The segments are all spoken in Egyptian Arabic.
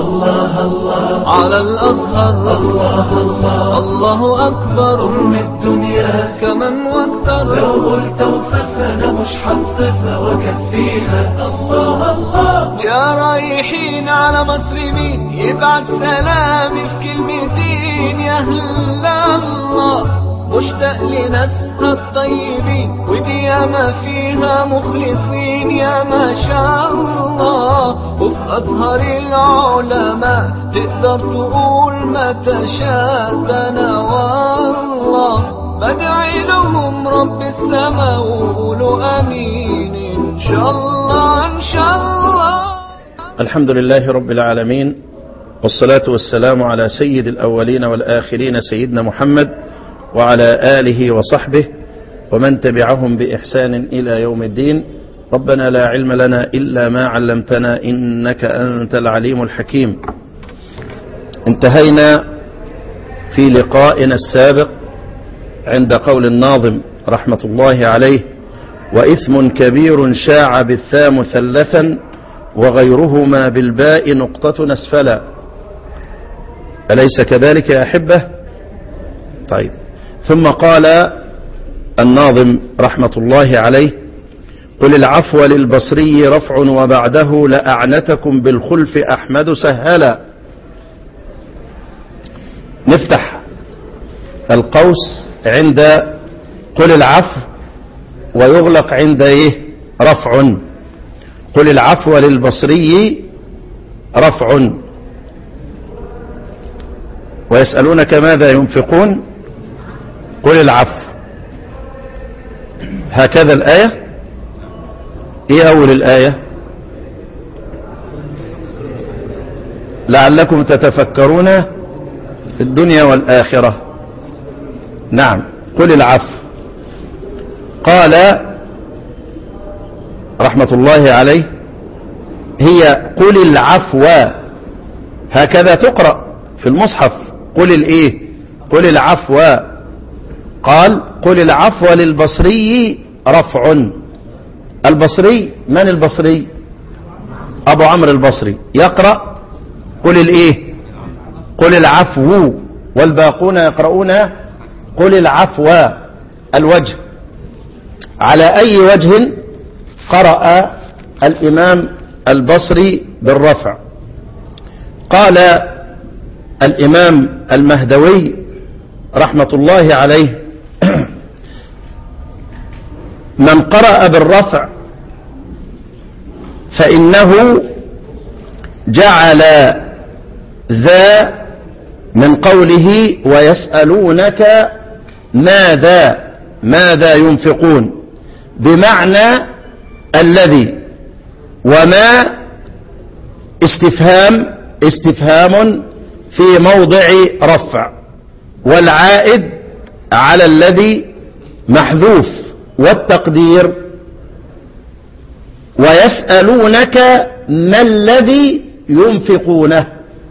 الله الله على الأزهر الله الله الله أكبر أم الدنيا كمن واكثر لو قلت وصفنا مش حنصفها وكفيها الله الله يا رايحين على مصر مين يبعت سلامي في كلمتين يا أهل الله مشتاق لناسها الطيبين ودي ياما فيها مخلصين يا ما شاء الله وفي أزهر العلماء تقدر تقول ما تشاء ده أنا والله بدعي لهم رب السماء وقولوا أمين إن شاء الله إن شاء الله الحمد لله رب العالمين والصلاة والسلام على سيد الأولين والآخرين سيدنا محمد وعلى آله وصحبه ومن تبعهم بإحسان إلى يوم الدين ربنا لا علم لنا إلا ما علمتنا إنك أنت العليم الحكيم انتهينا في لقائنا السابق عند قول الناظم رحمة الله عليه وإثم كبير شاع بالثا مثلثا وغيرهما بالباء نقطة أسفلا أليس كذلك يا أحبة طيب ثم قال الناظم رحمة الله عليه قل العفو للبصري رفع وبعده لأعنتكم بالخلف أحمد سهلا نفتح القوس عند قل العفو ويغلق عند ايه رفع قل العفو للبصري رفع ويسألونك ماذا ينفقون قل العفو هكذا الآية ايه اول الآية لعلكم تتفكرون في الدنيا والآخرة نعم قل العفو قال رحمة الله عليه هي قل العفو هكذا تقرأ في المصحف قل الايه قل العفو قال قل العفو للبصري رفع البصري من البصري ابو عمرو البصري يقرأ قل الايه قل العفو والباقون يقرؤون قل العفو الوجه على اي وجه قرأ الامام البصري بالرفع قال الامام المهدوي رحمة الله عليه من قرأ بالرفع فإنه جعل ذا من قوله ويسألونك ماذا ماذا ينفقون بمعنى الذي وما استفهام استفهام في موضع رفع والعائد على الذي محذوف والتقدير ويسألونك ما الذي ينفقونه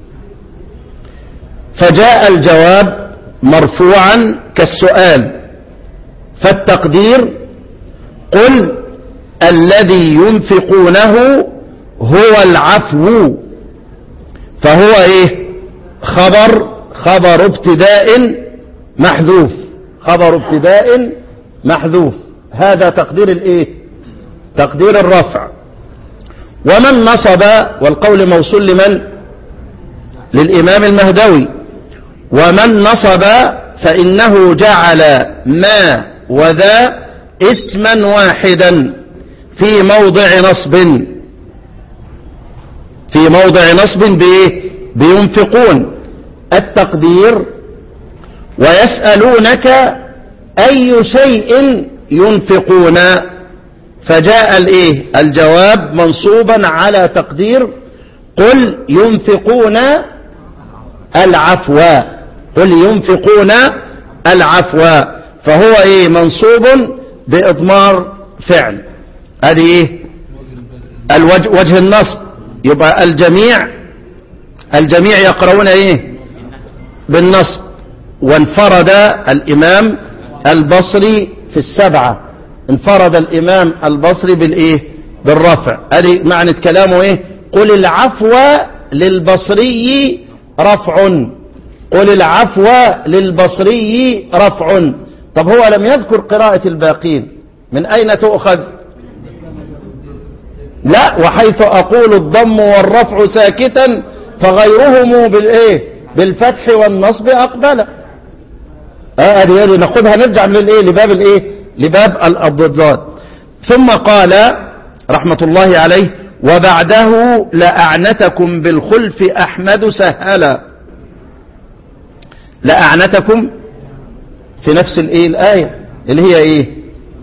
فجاء الجواب مرفوعا كالسؤال فالتقدير قل الذي ينفقونه هو العفو فهو ايه خبر خبر ابتداء محذوف خبر ابتداء محذوف هذا تقدير الايه تقدير الرفع ومن نصب والقول موصول لمن للامام المهدوي ومن نصب فانه جعل ما وذا اسما واحدا في موضع نصب في موضع نصب بايه بينفقون التقدير ويسألونك أي شيء ينفقون فجاء الايه الجواب منصوبا على تقدير قل ينفقون العفو قل ينفقون العفو فهو ايه منصوب باضمار فعل هذه ايه الوجه وجه النصب يبقى الجميع الجميع يقرؤون ايه بالنصب وانفرد الامام البصري في السبعة انفرد الامام البصري بالايه بالرفع هذه معنى كلامه ايه قل العفو للبصري رفع قل العفو للبصري رفع طب هو لم يذكر قراءة الباقين من أين تؤخذ لا وحيث أقول الضم والرفع ساكتا فغيرهم بالإيه بالفتح والنصب أقبل آه دي دي ناخدها نرجع للإيه لباب الإيه لباب الأضداد ثم قال رحمة الله عليه وبعده لأعنتكم بالخلف أحمد سهلا لأعنتكم في نفس الإيه الآية اللي هي إيه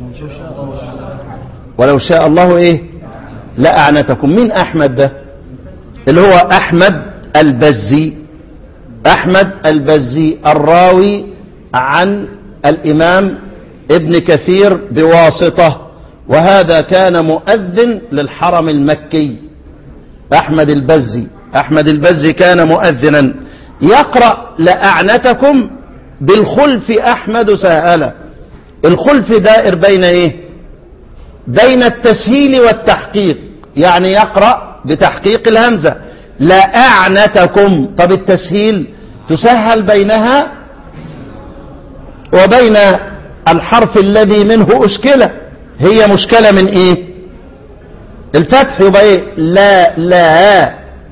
ولو شاء الله إيه لأعنتكم مين أحمد ده اللي هو أحمد البزي أحمد البزي الراوي عن الإمام ابن كثير بواسطة وهذا كان مؤذن للحرم المكي أحمد البزي أحمد البزي كان مؤذنا يقرأ لأعنتكم بالخلف أحمد سهلا الخلف دائر بين إيه بين التسهيل والتحقيق يعني يقرأ بتحقيق الهمزة لأعنتكم طب التسهيل تسهل بينها وبين الحرف الذي منه أشكلة هي مشكلة من إيه الفتح يبقى إيه لا لا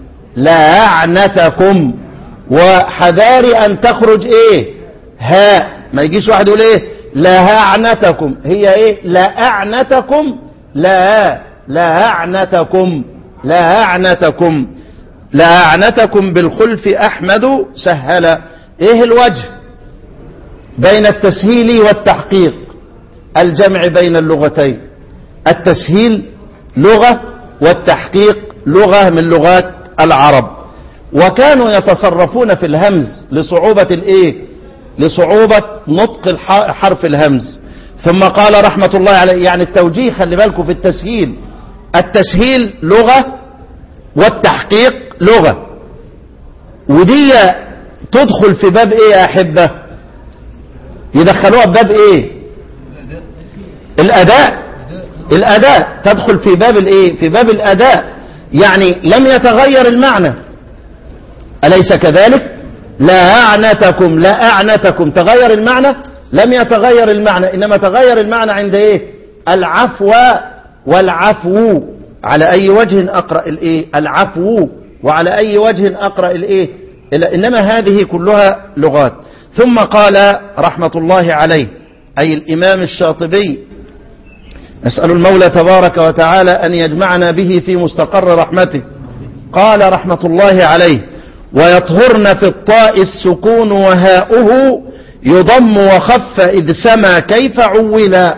لأعنتكم وحذاري أن تخرج إيه ها ما يجيش واحد يقول إيه لأعنتكم هي إيه لأعنتكم لا لأعنتكم لأعنتكم لأعنتكم بالخلف أحمد سهل إيه الوجه بين التسهيل والتحقيق الجمع بين اللغتين التسهيل لغة والتحقيق لغة من لغات العرب وكانوا يتصرفون في الهمز لصعوبة الايه لصعوبة نطق الح- حرف الهمز ثم قال رحمة الله عليه يعني التوجيه خلي بالكم في التسهيل التسهيل لغة والتحقيق لغة ودي تدخل في باب ايه يا احبه يدخلوها بباب ايه الاداء الاداء تدخل في باب الايه في باب الاداء يعني لم يتغير المعنى اليس كذلك لا اعنتكم لا اعنتكم تغير المعنى لم يتغير المعنى انما تغير المعنى عند ايه العفو والعفو على اي وجه اقرا الايه العفو وعلى اي وجه اقرا الايه ال- انما هذه كلها لغات ثم قال رحمه الله عليه اي الامام الشاطبي نسال المولى تبارك وتعالى ان يجمعنا به في مستقر رحمته قال رحمه الله عليه ويطهرن في الطاء السكون وهاؤه يضم وخف إذ سما كيف عولا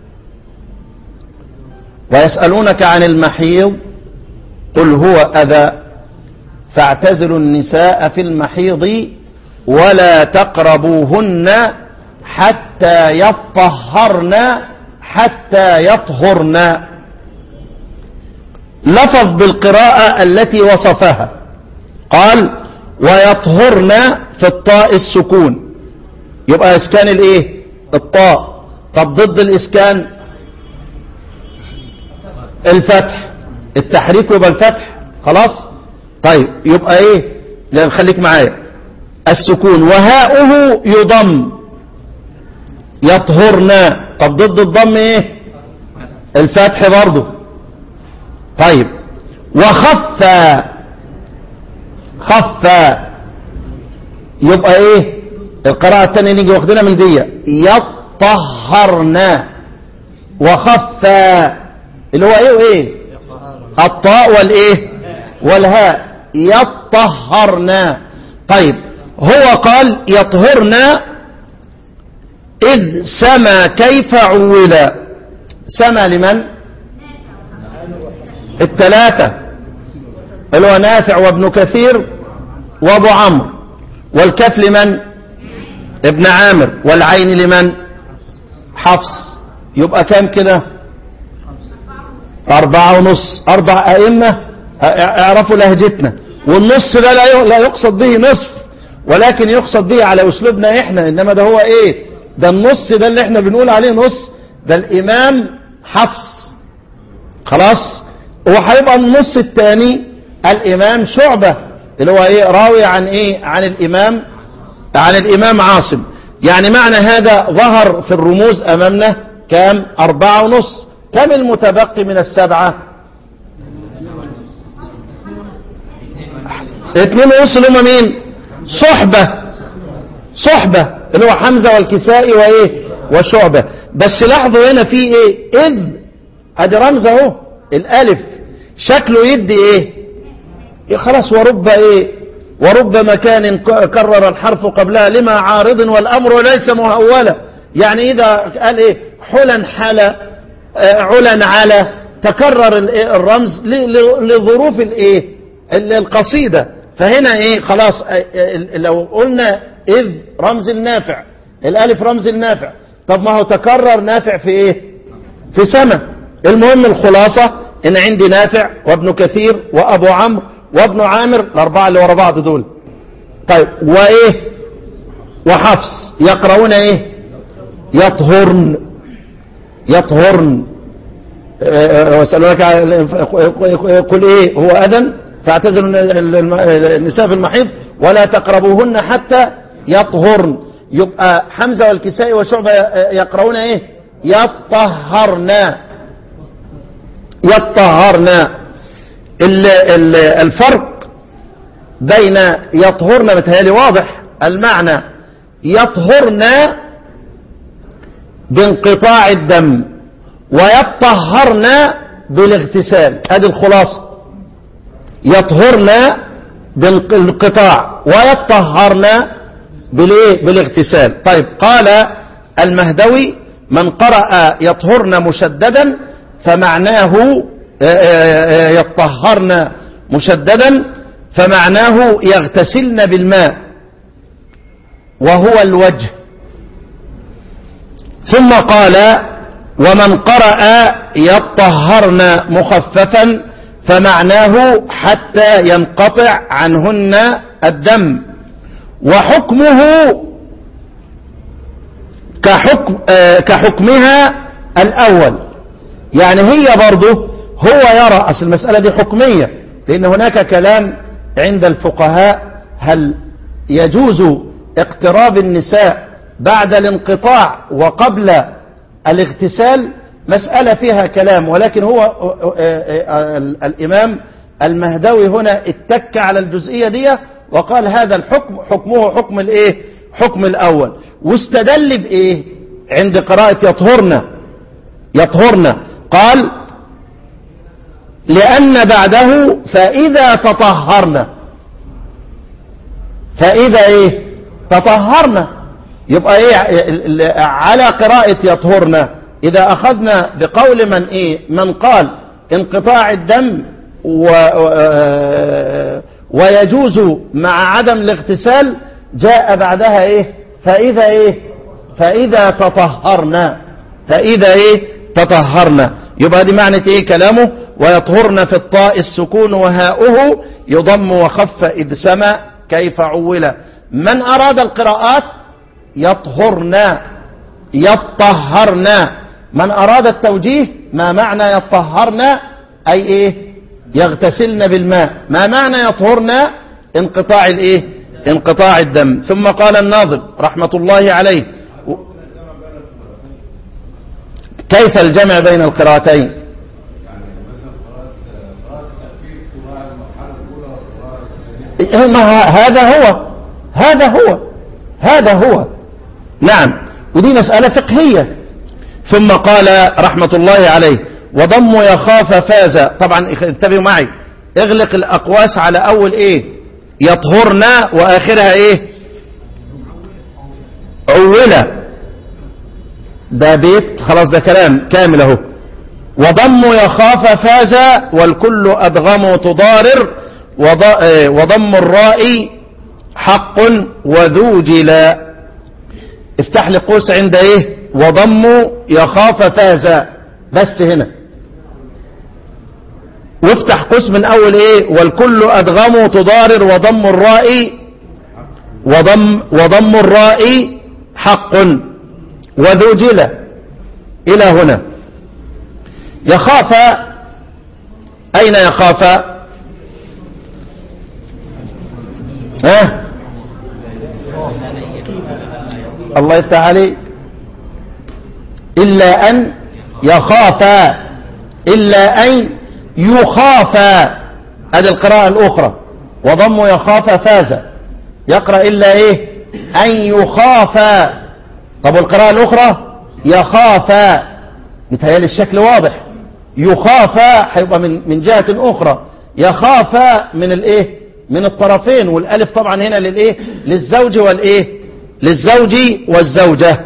ويسألونك عن المحيض قل هو أذى فاعتزلوا النساء في المحيض ولا تقربوهن حتى يطهرن حتى يطهرن لفظ بالقراءة التي وصفها قال ويطهرن في الطاء السكون يبقى اسكان الايه الطاء طب ضد الاسكان الفتح التحريك يبقى الفتح خلاص طيب يبقى ايه لا خليك معايا السكون وهاؤه يضم يطهرن طب ضد الضم ايه الفتح برضه طيب وخف خف يبقى ايه القراءة الثانية نيجي واخدينها من دي يطهرن وخف اللي هو ايه وايه الطاء والايه والهاء يطهرن طيب هو قال يطهرن إذ سما كيف عولا سما لمن الثلاثة اللي هو نافع وابن كثير وابو عمرو والكف لمن ابن عامر والعين لمن حفص يبقى كام كده أربعة ونص أربع أئمة اعرفوا لهجتنا والنص ده لا ي- لا يقصد به نصف ولكن يقصد به على أسلوبنا إحنا إنما ده هو إيه ده النص ده اللي إحنا بنقول عليه نص ده الإمام حفص خلاص وهيبقى النص الثاني الإمام شعبة اللي هو إيه راوي عن إيه عن الإمام عن الإمام عاصم يعني معنى هذا ظهر في الرموز أمامنا كام أربعة ونص كم المتبقي من السبعة اتنين ونص اللي هم مين صحبة صحبة اللي هو حمزة والكسائي وايه وشعبة بس لاحظوا هنا في ايه اذ ادي رمز اهو الالف شكله يدي ايه, إيه خلاص ورب ايه ورب مكان ك- كرر الحرف قبلها لما عارض والامر ليس مهولا يعني اذا قال ايه حلا حلا آه، علا على تكرر ال- إيه الرمز ل- ل- لظروف الايه ال- القصيدة فهنا ايه خلاص آه، آه، لو قلنا اذ رمز النافع الالف رمز النافع طب ما هو تكرر نافع في ايه في سماء المهم الخلاصة ان عندي نافع وابن كثير وابو عمرو وابن عامر الاربعة اللي ورا بعض دول طيب وايه وحفص يقرؤون ايه يطهرن يطهرن آه، آه، ويسألونك عن- قل ايه هو اذن فاعتزلوا الن- الم- النساء في المحيض ولا تقربوهن حتى يطهرن يبقى حمزة والكسائي وشعبة يقرؤون ايه يطهرن يطهرن ال- ال- الفرق بين يطهرن بتهيألي واضح المعنى يطهرن بانقطاع الدم ويطهرن بالاغتسال هذه الخلاصة يطهرن بالانقطاع ويطهرن بالايه بالاغتسال طيب قال المهدوي من قرأ يطهرن مشددا فمعناه آه، آه، آه، يطهرن مشددا فمعناه يغتسلن بالماء وهو الوجه ثم قال ومن قرأ يطهرن مخففا فمعناه حتى ينقطع عنهن الدم وحكمه كحكم آه، كحكمها الأول يعني هي برضه هو يرى أصل المسألة دي حكمية لأن هناك كلام عند الفقهاء هل يجوز اقتراب النساء بعد الانقطاع وقبل الاغتسال مسألة فيها كلام ولكن هو آه، آه، آه، الإمام المهدوي هنا اتك على الجزئية دي وقال هذا الحكم حكمه حكم الايه حكم الأول واستدل بإيه عند قراءة يطهرن يطهرن قال لأن بعده فإذا تطهرن فإذا إيه تطهرن يبقى إيه ال- ال- على قراءة يطهرن إذا أخذنا بقول من إيه من قال انقطاع الدم و و- ويجوز مع عدم الاغتسال جاء بعدها إيه فإذا إيه فإذا تطهرن فإذا إيه تطهرن يبقى دي معنى إيه كلامه ويطهرن في الطاء السكون وهاؤه يضم وخف إذ سما كيف عول من أراد القراءات يطهرن يطهرن من أراد التوجيه ما معنى يطهرن أي إيه يغتسلن بالماء ما معنى يطهرن انقطاع الإيه انقطاع الدم ثم قال الناظم رحمة الله عليه كيف الجمع بين القراءتين ما هذا هو هذا هو هذا هو نعم ودي مسألة فقهية ثم قال رحمة الله عليه وضم يخاف فاز طبعا انتبهوا معي اغلق الأقواس على أول ايه يطهرنا وآخرها ايه عولة ده بيت خلاص ده كلام كامل اهو وضم يخاف فاز والكل أدغم تضارر وض- آه، وضم الراء حق وذو جلا افتح لي قوس عند ايه وضم يخاف فاز بس هنا وافتح قوس من اول ايه والكل ادغم تضارر وضم الراء وضم وضم الراء حق وذو جلا الى هنا يخاف اين يخاف ها الله يفتح عليك إلا أن يخافا إلا أن يخافا هذه القراءة الأخرى وضم يخاف فاز يقرأ إلا إيه أن يخافا طب والقراءة الأخرى يخافا متهيألي الشكل واضح يخافا هيبقى من من جهة أخرى يخافا من الإيه من الطرفين والألف طبعا هنا للإيه للزوج والإيه للزوج والزوجة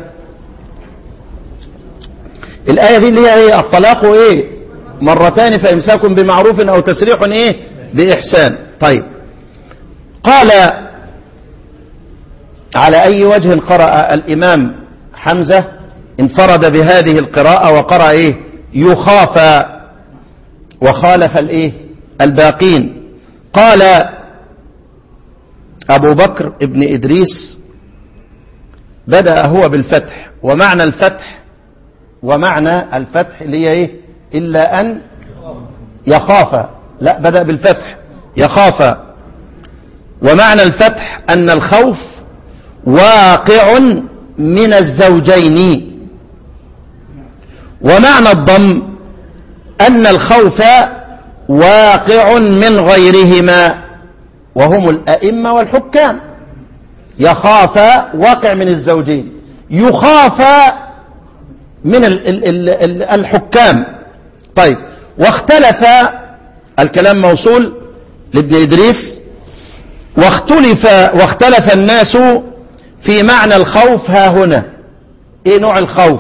الآية دي اللي هي إيه الطلاق إيه مرتان فإمساك بمعروف أو تسريح إيه بإحسان طيب قال على أي وجه قرأ الإمام حمزة انفرد بهذه القراءة وقرأ إيه يخاف وخالف الإيه الباقين قال أبو بكر ابن إدريس بدأ هو بالفتح ومعنى الفتح ومعنى الفتح اللي هي إيه إلا أن يخاف لا بدأ بالفتح يخاف ومعنى الفتح أن الخوف واقع من الزوجين ومعنى الضم أن الخوف واقع من غيرهما وهم الأئمة والحكام يخاف واقع من الزوجين يخاف من ال ال ال ال الحكام طيب واختلف الكلام موصول لابن إدريس واختلف واختلف الناس في معنى الخوف ها هنا ايه نوع الخوف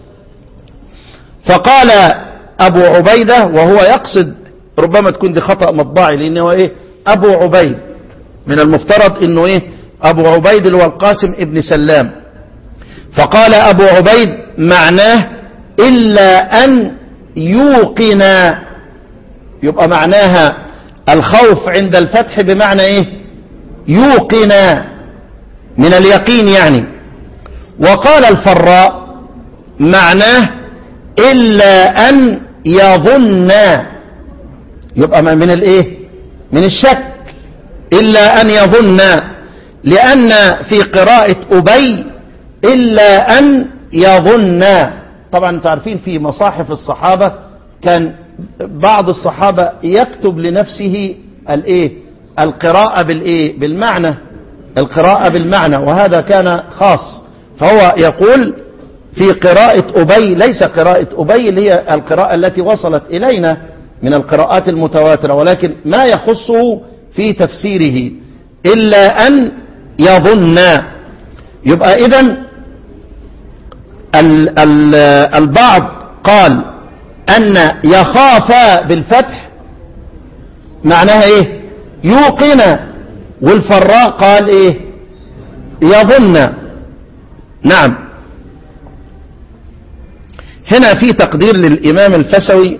فقال ابو عبيدة وهو يقصد ربما تكون دي خطأ مطبعي لانه ايه ابو عبيد من المفترض انه ايه ابو عبيد اللي هو القاسم ابن سلام فقال ابو عبيد معناه الا ان يوقن يبقى معناها الخوف عند الفتح بمعنى ايه يوقن من اليقين يعني وقال الفراء معناه إلا أن يظن يبقى من الايه من الشك إلا أن يظن لأن في قراءة أبي إلا أن يظن طبعا انتم عارفين في مصاحف الصحابة كان بعض الصحابة يكتب لنفسه الايه القراءة بالايه بالمعنى القراءة بالمعنى وهذا كان خاص فهو يقول في قراءة أبي ليس قراءة أبي اللي هي القراءة التي وصلت إلينا من القراءات المتواترة ولكن ما يخصه في تفسيره إلا أن يظن يبقى إذن ال ال البعض قال أن يخاف بالفتح معناها إيه يوقن والفراء قال إيه يظن نعم هنا في تقدير للإمام الفسوي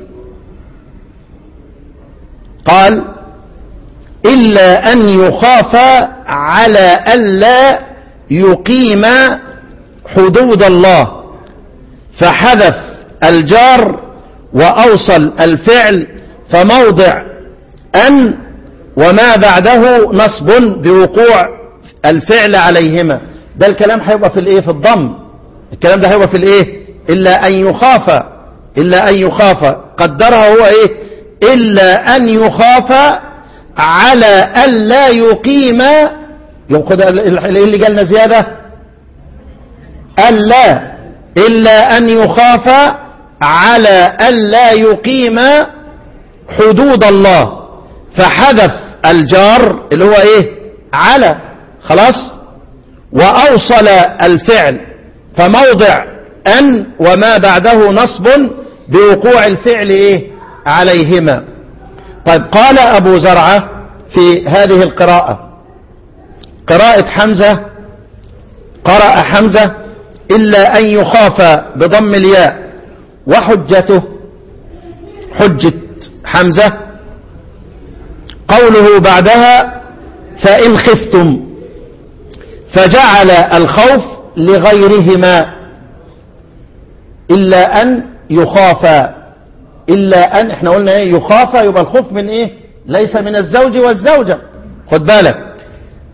قال إلا أن يخاف على ألا يقيم حدود الله فحذف الجار وأوصل الفعل فموضع أن وما بعده نصب بوقوع الفعل عليهما ده الكلام هيبقى في الايه في الضم الكلام ده هيبقى في الايه الا ان يخاف الا ان يخاف قدرها هو ايه الا ان يخاف على الا يقيم ياخد اللي جالنا زياده الا الا ان يخاف على الا يقيم حدود الله فحذف الجار اللي هو ايه على خلاص واوصل الفعل فموضع ان وما بعده نصب بوقوع الفعل ايه عليهما طيب قال ابو زرعه في هذه القراءه قراءه حمزه قرأ حمزه الا ان يخاف بضم الياء وحجته حجه حمزه قوله بعدها فإن خفتم فجعل الخوف لغيرهما إلا أن يخافا إلا أن احنا قلنا ايه يخافا يبقى الخوف من ايه ليس من الزوج والزوجة خد بالك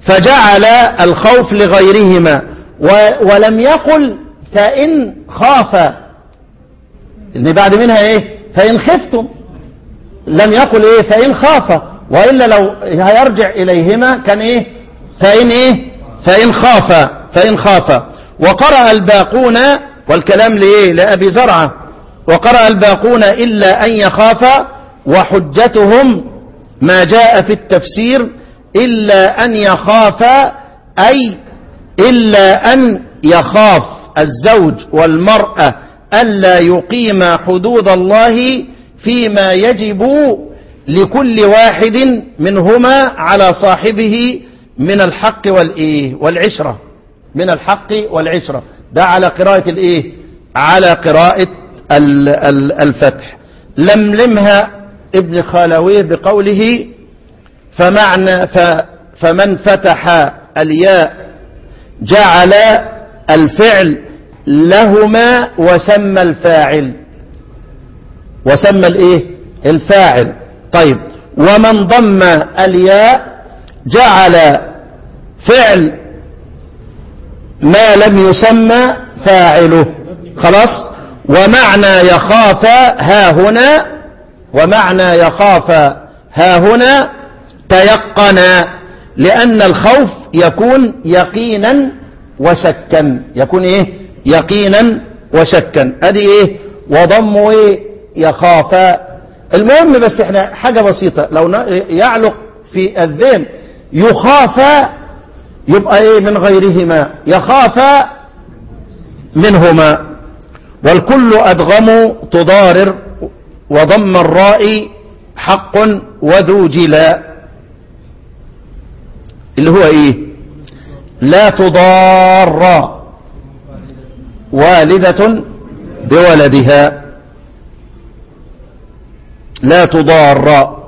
فجعل الخوف لغيرهما و- ولم يقل فإن خاف اللي بعد منها ايه فإن خفتم لم يقل ايه فإن خاف وإلا لو هيرجع إليهما كان ايه فإن ايه فإن خاف فإن خاف وقرأ الباقون والكلام لإيه لأبي زرعة وقرأ الباقون إلا أن يخاف وحجتهم ما جاء في التفسير إلا أن يخاف أي إلا أن يخاف الزوج والمرأة ألا يقيم حدود الله فيما يجب لكل واحد منهما على صاحبه من الحق والإيه والعشرة من الحق والعشرة ده على قراءة الإيه على قراءة ال- ال- الفتح لملمها ابن خالويه بقوله فمعنى ف فمن فتح الياء جعل الفعل لهما وسمى الفاعل وسمى الايه الفاعل طيب ومن ضم الياء جعل فعل ما لم يسمى فاعله خلاص ومعنى يخاف ها هنا ومعنى يخاف ها هنا تيقنا لأن الخوف يكون يقينا وشكا يكون ايه يقينا وشكا ادي ايه وضم ايه يخاف المهم بس احنا حاجة بسيطة لو ن- يعلق في الذهن يخاف يبقى ايه من غيرهما يخاف منهما والكل أدغم تضارر وضم الراء حق وذو جلا اللي هو ايه لا تضار والدة بولدها لا تضار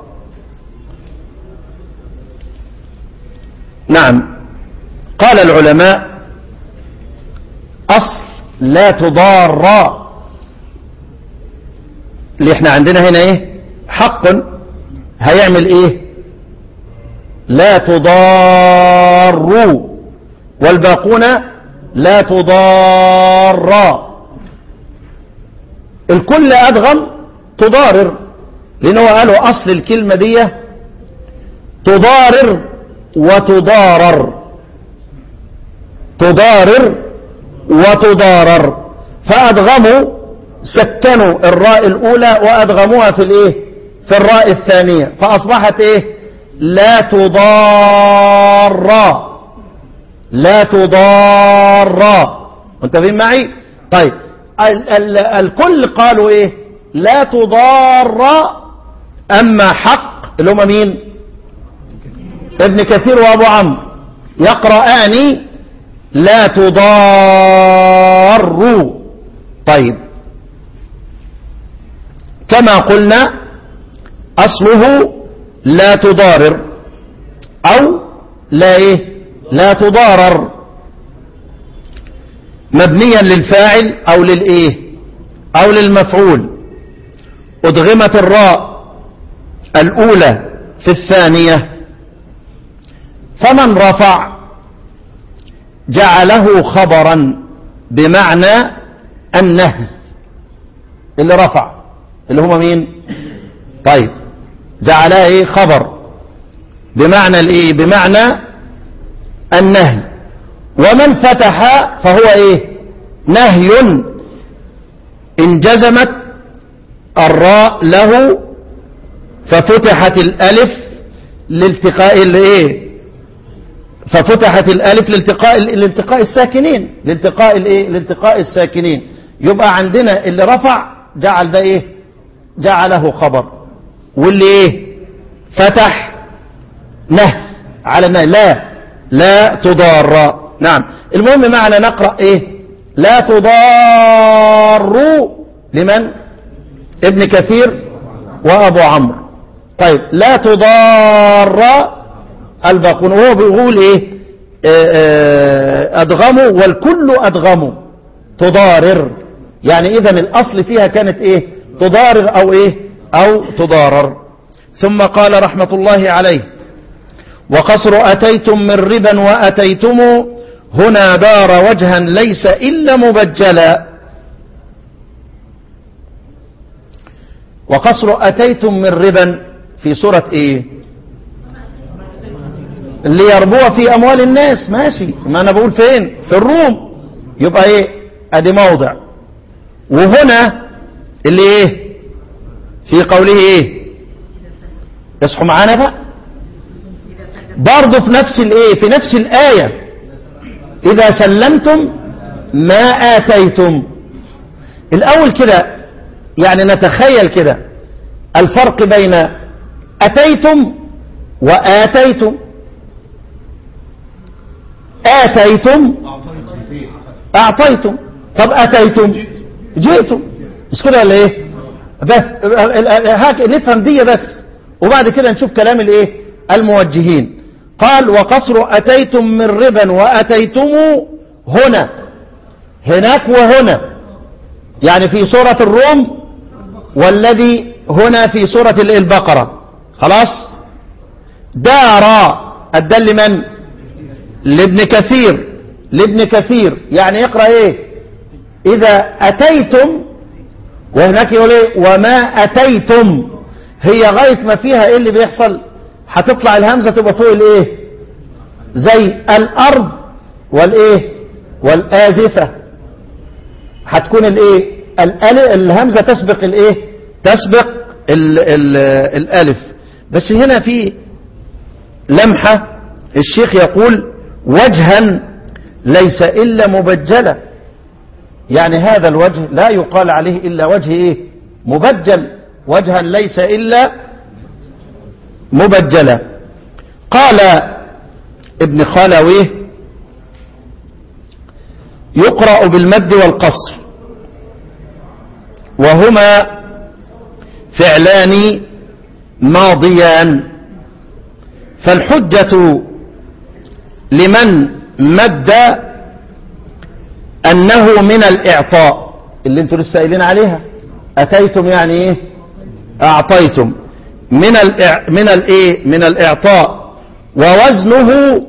نعم قال العلماء أصل لا تضار اللي احنا عندنا هنا ايه حق هيعمل ايه لا تضاروا والباقون لا تضار الكل أدغم تضارر لأنه قالوا أصل الكلمة دي تضارر وتضارر تضارر وتضارر فأدغموا سكنوا الراء الأولى وأدغموها في الإيه في الراء الثانية فأصبحت إيه لا تضار لا تضار منتبهين معي طيب ال ال الكل قالوا إيه لا تضار أما حق اللي هم مين ابن كثير وأبو عمرو يقرآن لا تضاروا طيب كما قلنا أصله لا تضارر أو لا إيه لا تضارر مبنيا للفاعل أو للإيه أو للمفعول أدغمت الراء الأولى في الثانية فمن رفع جعله خبرا بمعنى النهي اللي رفع اللي هم مين طيب جعلها ايه خبر بمعنى الايه بمعنى النهي ومن فتح فهو ايه نهي ان جزمت الراء له ففتحت الالف لالتقاء الايه ففتحت الالف لالتقاء لالتقاء الساكنين لالتقاء الايه لالتقاء الساكنين يبقى عندنا اللي رفع جعل ده ايه جعله خبر واللي ايه فتح نهي على النهي لا لا تضار نعم المهم معنا نقرأ ايه لا تضاروا لمن ابن كثير وابو عمرو طيب لا تضار الباقون وهو بيقول ايه آه، آه، ادغموا والكل ادغموا تضارر يعني اذا الاصل فيها كانت ايه تضارر او ايه او تضارر ثم قال رحمة الله عليه وقصر أتيتم من ربا وأتيتم هنا دار وجها ليس إلا مبجلا وقصر أتيتم من ربا في سورة إيه ليربو في أموال الناس ماشي ما أنا بقول فين في الروم يبقى إيه أدي موضع وهنا اللي إيه في قوله إيه يصحوا معانا بقى برضه في نفس الإيه في نفس الآية إذا سلمتم ما آتيتم الأول كده يعني نتخيل كده الفرق بين أتيتم وآتيتم آتيتم أعطيتم طب أتيتم جئتم مش كده ولا إيه بس هاك نفهم دي بس وبعد كده نشوف كلام الإيه الموجهين قال وقصر أتيتم من ربا وأتيتم هنا هناك وهنا يعني في سورة الروم والذي هنا في سورة البقرة خلاص دار الدل لمن لابن كثير لابن كثير يعني يقرأ ايه اذا اتيتم وهناك يقول ايه وما اتيتم هي غاية ما فيها ايه اللي بيحصل هتطلع الهمزة تبقى فوق الايه زي الارض والايه والازفة هتكون الايه الهمزة تسبق الايه تسبق ال ال الالف بس هنا في لمحة الشيخ يقول وجها ليس إلا مبجلا يعني هذا الوجه لا يقال عليه إلا وجه إيه مبجل وجها ليس إلا مبجلا قال ابن خالويه يقرأ بالمد والقصر وهما فعلان ماضيان فالحجة لمن مد أنه من الإعطاء اللي انتوا لسه قايلين عليها أتيتم يعني إيه أعطيتم من الإع... من الإيه من الإعطاء ووزنه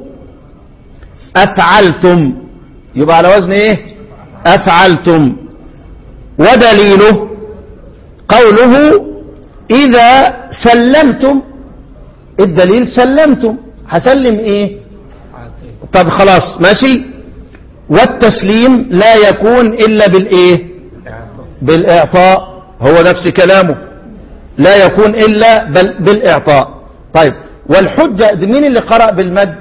أفعلتم يبقى على وزن إيه أفعلتم ودليله قوله إذا سلمتم الدليل سلمتم هسلم إيه طب خلاص ماشي والتسليم لا يكون إلا بالإيه بالإعطاء هو نفس كلامه لا يكون إلا بل بالإعطاء طيب والحجة دي مين اللي قرأ بالمد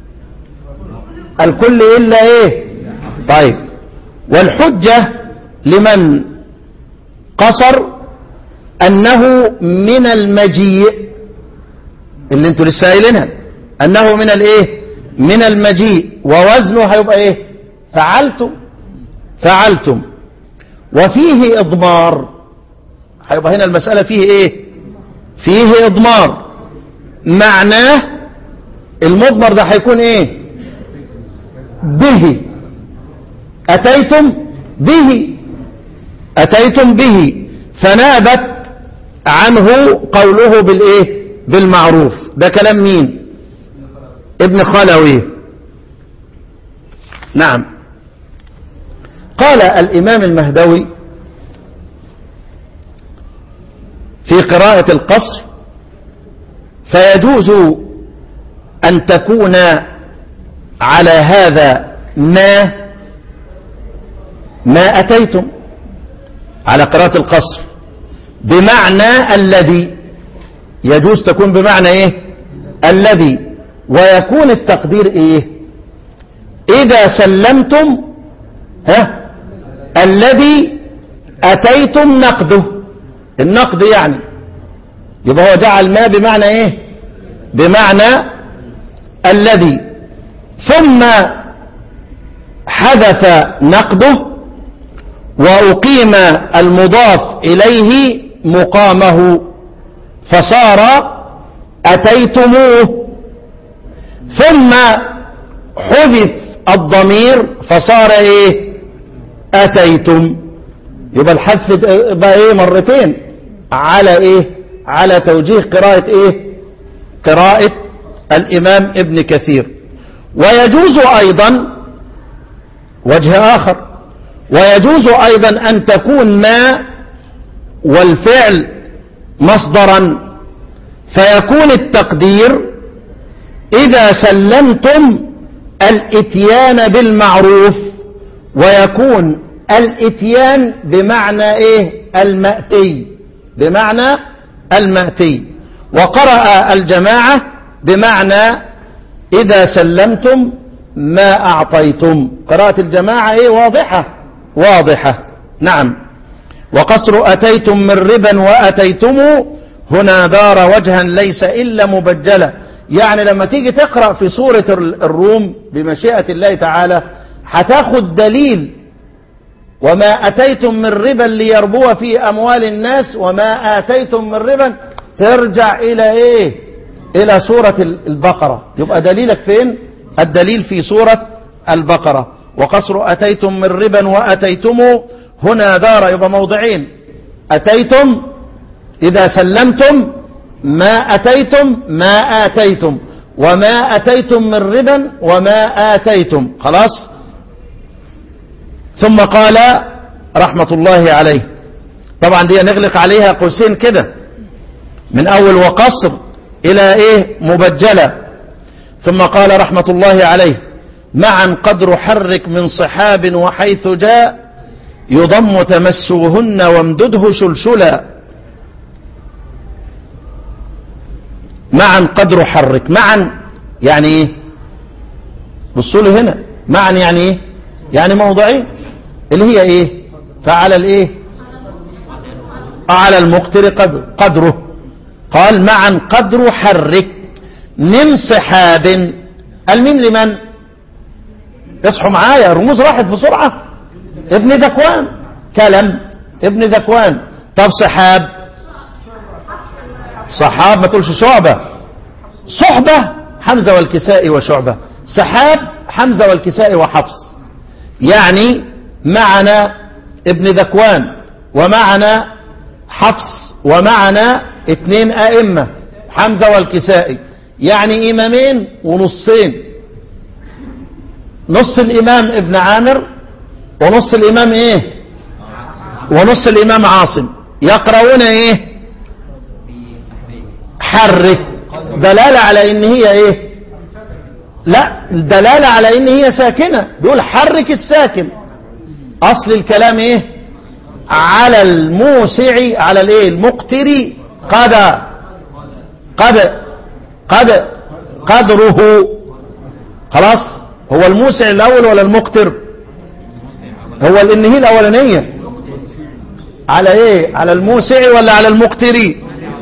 الكل إلا إيه طيب والحجة لمن قصر أنه من المجيء اللي انتوا لسه قايلينها أنه من الإيه من المجيء ووزنه هيبقى إيه فعلتم فعلتم وفيه إضمار هيبقى هنا المسألة فيه إيه فيه إضمار معناه المضمر ده هيكون إيه به أتيتم به أتيتم به فنابت عنه قوله بالإيه بالمعروف ده كلام مين ابن خلوي نعم قال الإمام المهدوي في قراءة القصر فيجوز أن تكون على هذا ما ما أتيتم على قراءة القصر بمعنى الذي يجوز تكون بمعنى ايه الذي ويكون التقدير ايه اذا سلمتم ها الذي اتيتم نقده النقد يعني يبقى هو جعل ما بمعنى ايه بمعنى الذي ثم حذف نقده وأقيم المضاف إليه مقامه فصار أتيتموه ثم حذف الضمير فصار إيه أتيتم يبقى الحذف بقى إيه مرتين على إيه على توجيه قراءة إيه قراءة الإمام ابن كثير ويجوز أيضا وجه آخر ويجوز أيضا أن تكون ما والفعل مصدرا فيكون التقدير إذا سلمتم الاتيان بالمعروف ويكون الاتيان بمعنى ايه المأتي بمعنى المأتي وقرأ الجماعة بمعنى إذا سلمتم ما أعطيتم قراءة الجماعة ايه واضحة واضحة نعم وقصر أتيتم من ربا وأتيتم هنا دار وجها ليس إلا مبجلا يعني لما تيجي تقرأ في سورة الروم بمشيئة الله تعالى هتاخد دليل وما أتيتم من ربا ليربو في أموال الناس وما آتيتم من ربا ترجع إلى إيه إلى سورة البقرة يبقى دليلك فين الدليل في سورة البقرة وقصر أتيتم من ربا وأتيتم هنا دار يبقى موضعين أتيتم إذا سلمتم ما أتيتم ما آتيتم وما أتيتم من ربا وما آتيتم خلاص ثم قال رحمة الله عليه طبعا دي نغلق عليها قوسين كده من أول وقصر إلى إيه مبجلة ثم قال رحمة الله عليه معا قدر حرك من صحاب وحيث جاء يضم تمسوهن وامدده شلشلا معا قدر حرك معا يعني ايه بصوا لي هنا معا يعني ايه يعني موضعين اللي هي ايه فعلى الايه على المقتر قدر قدره قال معا قدر حرك من صحاب الميم لمن اصحوا معايا الرموز راحت بسرعة ابن ذكوان كلم ابن ذكوان طب صحاب صحاب ما تقولش شعبة صحبة حمزة والكساء وشعبة سحاب حمزة والكساء وحفص يعني معنا ابن ذكوان ومعنا حفص ومعنا اثنين ائمة حمزة والكسائي يعني امامين ونصين نص الامام ابن عامر ونص الامام ايه ونص الامام عاصم يقرؤون ايه حرك دلالة على ان هي ايه لا دلالة على ان هي ساكنة بيقول حرك الساكن اصل الكلام ايه على الموسع على الايه المقتر قد قد قد قدره خلاص هو الموسع الاول ولا المقتر هو الانهي الاولانية على ايه على الموسع ولا على المقتري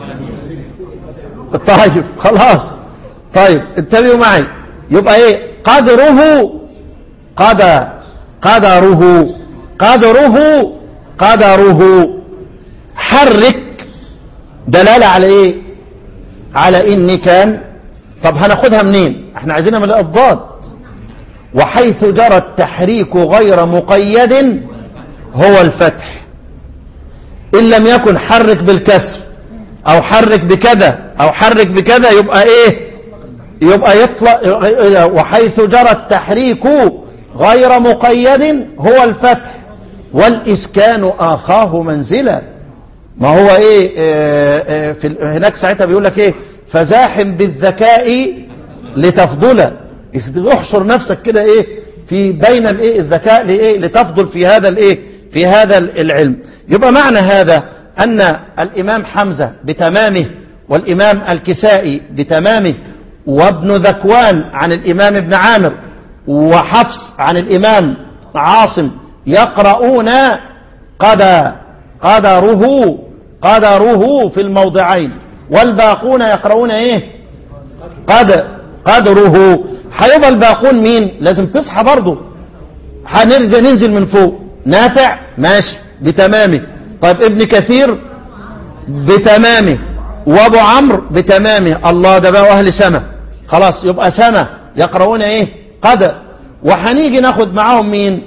طيب خلاص طيب انتبهوا معي يبقى ايه قدره قد قدره قدره قدره حرك دلالة على ايه على ان كان طب هناخدها منين احنا عايزينها من الضاد وحيث جرى التحريك غير مقيد هو الفتح ان لم يكن حرك بالكسر او حرك بكذا او حرك بكذا يبقى ايه يبقى يطلع وحيث جرى التحريك غير مقيد هو الفتح والاسكان اخاه منزلا ما هو ايه آه آه في هناك ساعتها بيقول لك ايه فزاحم بالذكاء لتفضل احشر نفسك كده ايه في بين الايه الذكاء لايه لتفضل في هذا الايه في هذا العلم يبقى معنى هذا أن الإمام حمزة بتمامه والإمام الكسائي بتمامه وابن ذكوان عن الإمام ابن عامر وحفص عن الإمام عاصم يقرؤون قد قدره قدره في الموضعين والباقون يقرؤون ايه قد قدره هيبقى الباقون مين لازم تصحى برضه هنرجع ننزل من فوق نافع ماشي بتمامه طيب ابن كثير بتمامه وابو عمرو بتمامه الله ده بقى اهل سما خلاص يبقى سما يقرؤون ايه قد وهنيجي ناخد معاهم مين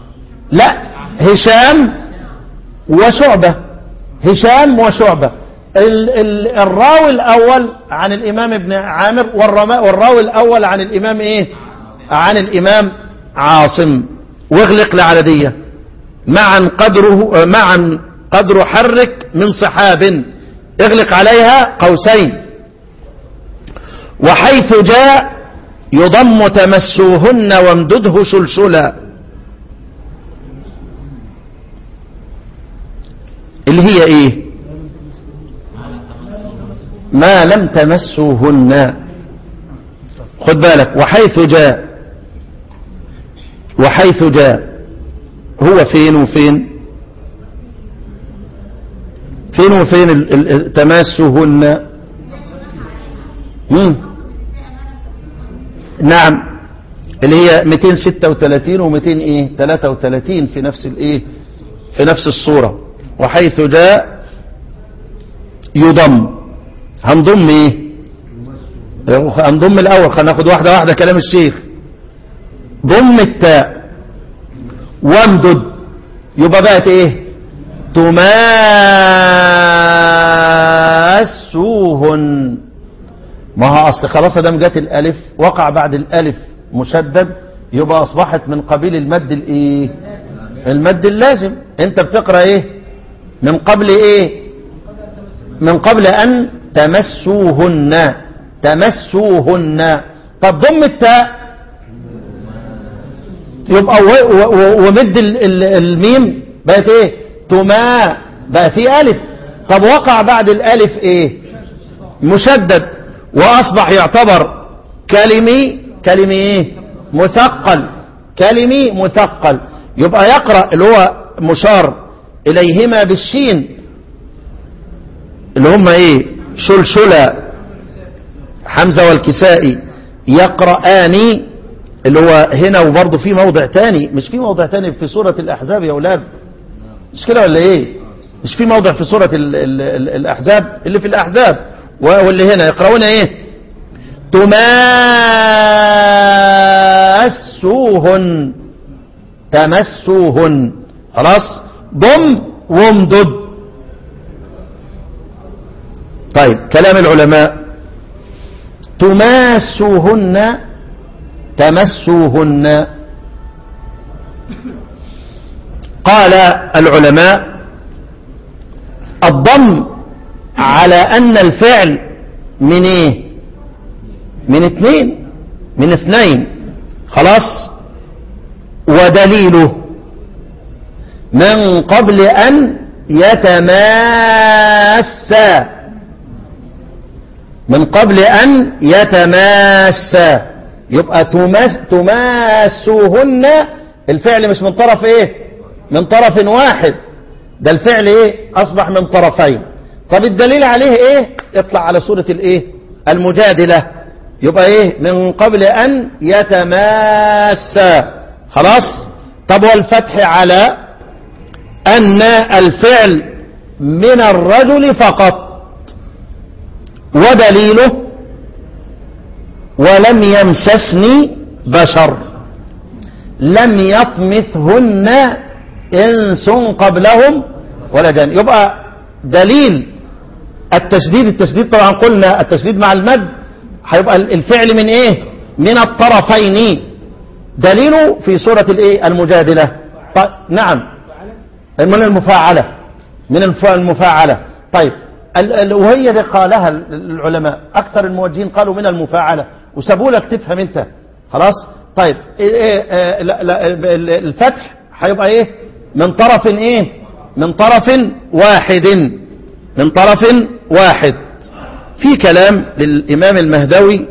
لا هشام وشعبة هشام وشعبة ال ال الراوي الأول عن الإمام ابن عامر والرما- والراوي الأول عن الإمام إيه عن الإمام عاصم واغلق لعددية معا قدره معا قدر حرك من صحاب اغلق عليها قوسين وحيث جاء يضم تمسوهن وامدده شلشلا اللي هي ايه ما لم تمسوهن خد بالك وحيث جاء وحيث جاء هو فين وفين فين وفين ال- ال- ال- تماسهن مم. نعم اللي هي 236 و200 ايه 33 في نفس الايه في نفس الصورة وحيث جاء يضم هنضم ايه هنضم الاول خلينا ناخد واحدة واحدة كلام الشيخ ضم التاء وامدد يبقى بقت ايه تماسوهن ما هو اصل خلاص دام جت الالف وقع بعد الالف مشدد يبقى اصبحت من قبيل المد الايه المد اللازم انت بتقرا ايه من قبل ايه من قبل ان تمسوهن تمسوهن طب ضم التاء يبقى و- و- و- ومد ال- ال- الميم بقت ايه تما بقى في الف طب وقع بعد الالف ايه مشدد واصبح يعتبر كلمي كلمي ايه مثقل كلمي مثقل يبقى يقرأ اللي هو مشار اليهما بالشين اللي هم ايه شلشلة حمزة والكسائي يقرآن اللي هو هنا وبرضه في موضع تاني مش في موضع تاني في سورة الأحزاب يا أولاد مش كده ولا إيه مش في موضع في سورة ال ال ال الأحزاب اللي في الأحزاب و- واللي هنا يقرؤون إيه تماسوهن تمسوهن خلاص ضم وامدد طيب كلام العلماء تماسوهن تمسوهن قال العلماء الضم على أن الفعل من ايه من اثنين من اثنين خلاص ودليله من قبل أن يتماسى من قبل أن يتماسى يبقى تماس تماسوهن الفعل مش من طرف ايه من طرف واحد ده الفعل ايه اصبح من طرفين طب الدليل عليه ايه اطلع على سورة الايه المجادلة يبقى ايه من قبل ان يتماسى خلاص طب والفتح على ان الفعل من الرجل فقط ودليله ولم يمسسني بشر لم يطمثهن انس قبلهم ولا جان يبقى دليل التشديد التشديد طبعا قلنا التشديد مع المد هيبقى الفعل من ايه من الطرفين دليله في سورة الايه المجادلة طيب نعم من المفاعلة من الف- المفاعلة طيب ال- ال- وهي دي قالها ال- العلماء أكثر الموجهين قالوا من المفاعلة وسابوا لك تفهم أنت خلاص طيب إيه إيه آه، لا لا ال- الفتح هيبقى إيه من طرف إيه من طرف واحد من طرف واحد في كلام للإمام المهدوي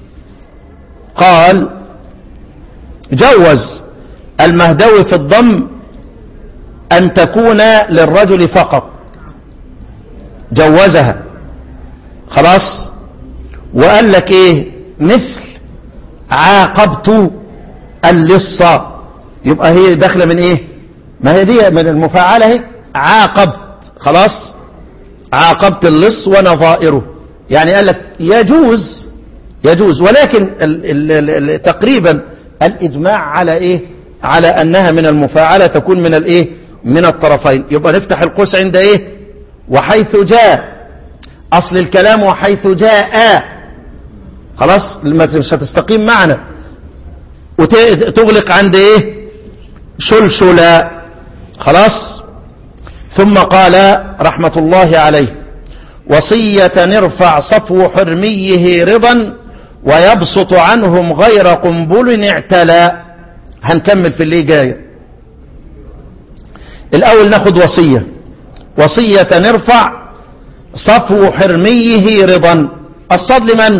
قال جوز المهدوي في الضم أن تكون للرجل فقط جوزها خلاص وقال لك ايه مثل عاقبت اللص يبقى هي داخله من ايه ما هي دي من المفاعله اهي عاقبت خلاص عاقبت اللص ونظائره يعني قال لك يجوز يجوز ولكن ال ال ال تقريبا الاجماع على ايه على انها من المفاعله تكون من الايه من الطرفين يبقى نفتح القوس عند ايه وحيث جاء أصل الكلام وحيث جاء خلاص مش هتستقيم معنا وتغلق عند ايه شلشلا خلاص ثم قال رحمة الله عليه وصية نرفع صفو حرميه رضا ويبسط عنهم غير قنبل اعتلى هنكمل في اللي جاية الأول ناخد وصية وصية نرفع صفو حرميه رضا الصد لمن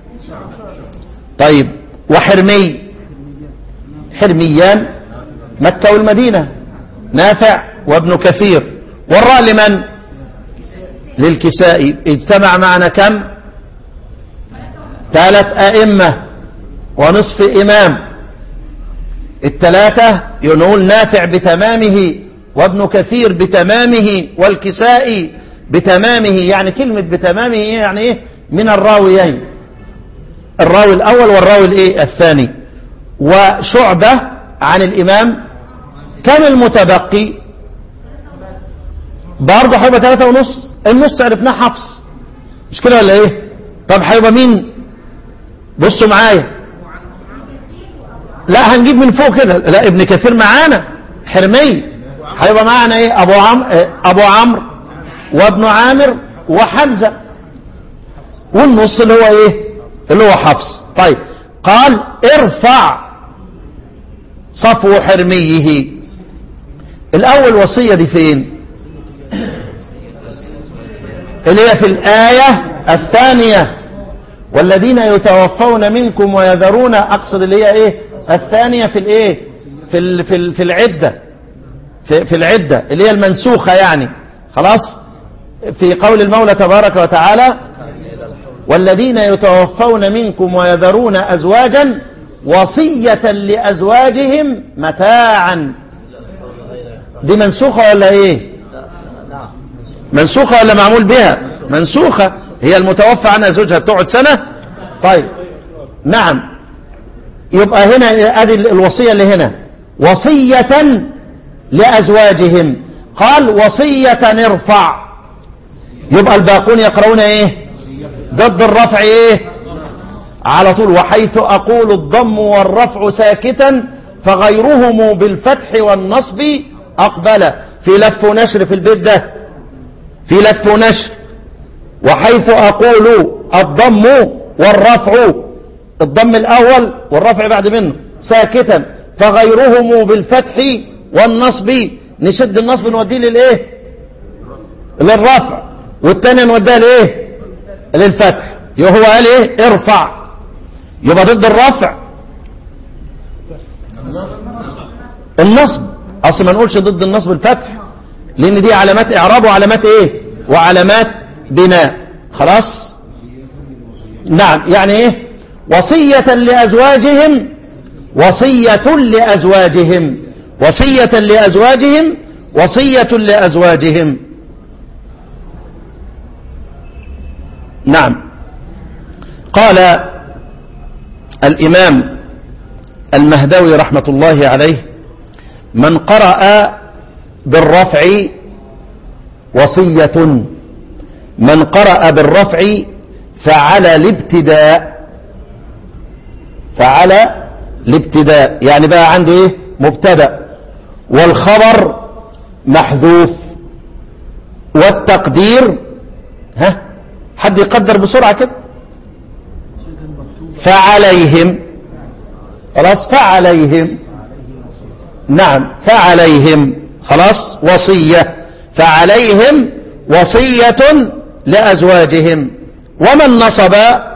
طيب وحرمي حرميان مكة والمدينة نافع وابن كثير والراء لمن للكسائي اجتمع معنا كم ثلاث أئمة ونصف إمام الثلاثة ينول نافع بتمامه وابن كثير بتمامه والكسائي بتمامه يعني كلمة بتمامه يعني ايه من الراويين الراوي الأول والراوي الايه الثاني وشعبة عن الإمام كم المتبقي برضه هيبقى ثلاثة ونص النص عرفناه حفص مش كده ولا ايه طب هيبقى مين بصوا معايا لا هنجيب من فوق كده لا ابن كثير معانا حرمي هيبقى معانا ايه ابو عم ابو عمرو وابن عامر وحمزه والنص اللي هو ايه اللي هو حفص طيب قال ارفع صفو حرميه الاول وصيه دي فين اللي هي في الايه الثانيه والذين يتوفون منكم ويذرون اقصد اللي هي ايه الثانيه في الايه في ال في ال في العده في, في العده اللي هي المنسوخه يعني خلاص في قول المولى تبارك وتعالى والذين يتوفون منكم ويذرون ازواجا وصيه لازواجهم متاعا دي منسوخه ولا ايه منسوخه ولا معمول بها منسوخه هي المتوفى عنها زوجها بتقعد سنة طيب نعم يبقى هنا ادي الوصية اللي هنا وصية لأزواجهم قال وصية نرفع يبقى الباقون يقرؤون ايه ضد الرفع ايه على طول وحيث اقول الضم والرفع ساكتا فغيرهم بالفتح والنصب اقبل في لف ونشر في البيت ده في لف ونشر وحيث أقول الضم والرفع الضم الأول والرفع بعد منه ساكتا فغيرهم بالفتح والنصب نشد النصب نوديه للإيه للرفع والتاني نوديه لإيه للفتح يبقى هو قال إيه ارفع يبقى ضد الرفع النصب أصل ما نقولش ضد النصب الفتح لأن دي علامات إعراب وعلامات إيه وعلامات بناء خلاص نعم يعني ايه وصية لأزواجهم وصية لأزواجهم وصية لأزواجهم وصية لأزواجهم نعم قال الإمام المهدوي رحمة الله عليه من قرأ بالرفع وصية من قرأ بالرفع فعلى الابتداء فعلى الابتداء يعني بقى عنده ايه مبتدا والخبر محذوف والتقدير ها حد يقدر بسرعة كده فعليهم خلاص فعليهم نعم فعليهم خلاص وصية فعليهم وصية لأزواجهم ومن نصب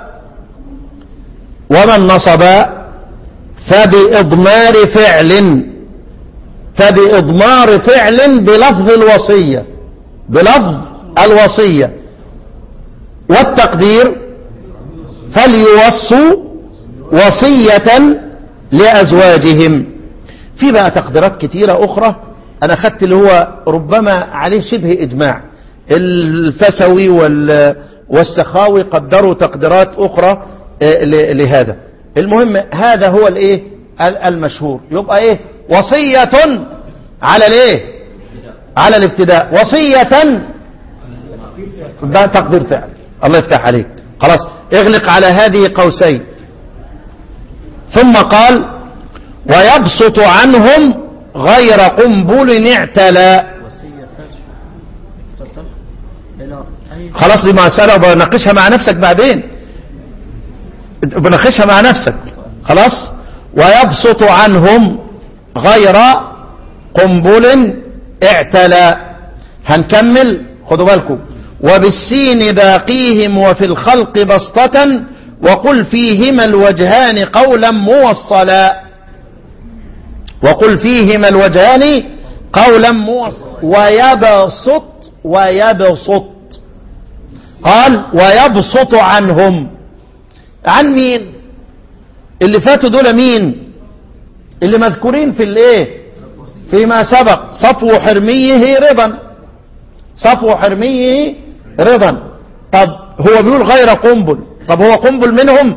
ومن نصب فبإضمار فعل فبإضمار فعل بلفظ الوصية بلفظ الوصية والتقدير فليوصوا وصية لأزواجهم في بقى تقديرات كتيرة أخرى أنا خدت اللي هو ربما عليه شبه إجماع الفسوي والسخاوي قدروا تقديرات أخرى لهذا المهم هذا هو الايه المشهور يبقى ايه وصية على الايه على الابتداء وصية ده تقدير فعل الله يفتح عليك خلاص اغلق على هذه قوسين ثم قال ويبسط عنهم غير قنبل اعتلى وصية تفضل إلى أي خلاص دي مسألة بناقشها مع نفسك بعدين بناقشها مع نفسك خلاص ويبسط عنهم غير قنبل اعتلى هنكمل خدوا بالكم وبالسين باقيهم وفي الخلق بسطة وقل فيهما الوجهان قولا موصلا وقل فيهما الوجهان قولا موصلا ويبسط ويبسط قال ويبسط عنهم عن مين اللي فاتوا دول مين اللي مذكورين في الايه فيما سبق صفو حرميه رضا صفو حرميه رضا طب هو بيقول غير قنبل طب هو قنبل منهم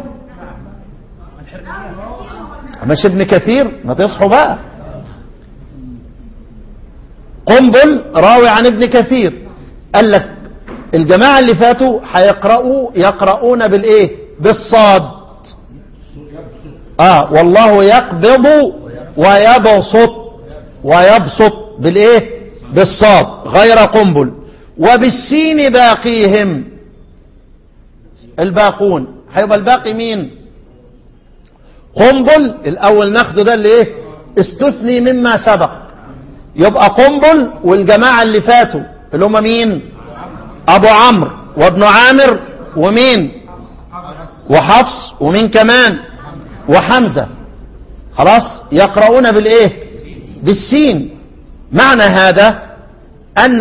مش ابن كثير ما تصحوا بقى قنبل راوي عن ابن كثير قال لك الجماعة اللي فاتوا هيقرأوا يقرؤون بالايه بالصاد اه والله يقبض ويبسط ويبسط بالايه بالصاد غير قنبل وبالسين باقيهم الباقون هيبقى الباقي مين قنبل الاول ناخده ده اللي ايه استثني مما سبق يبقى قنبل والجماعة اللي فاتوا اللي هم مين ابو عمرو وابن عامر ومين وحفص ومين كمان وحمزة خلاص يقرؤون بالايه بالسين معنى هذا ان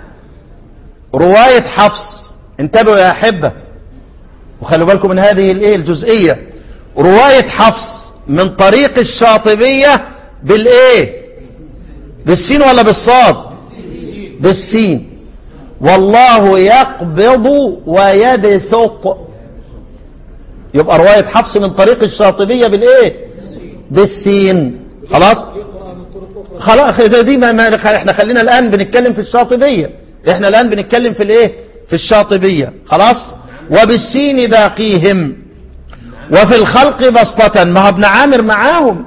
رواية حفص انتبهوا يا احبة وخلوا بالكم من هذه الايه الجزئية رواية حفص من طريق الشاطبية بالايه بالسين ولا بالصاد بالسين والله يقبض ويبسط يبقى رواية حفص من طريق الشاطبية بالايه بالسين خلاص خلاص دي ما ما احنا خلينا الان بنتكلم في الشاطبية احنا الان بنتكلم في الايه في الشاطبية خلاص وبالسين باقيهم وفي الخلق بسطة ما هو ابن عامر معاهم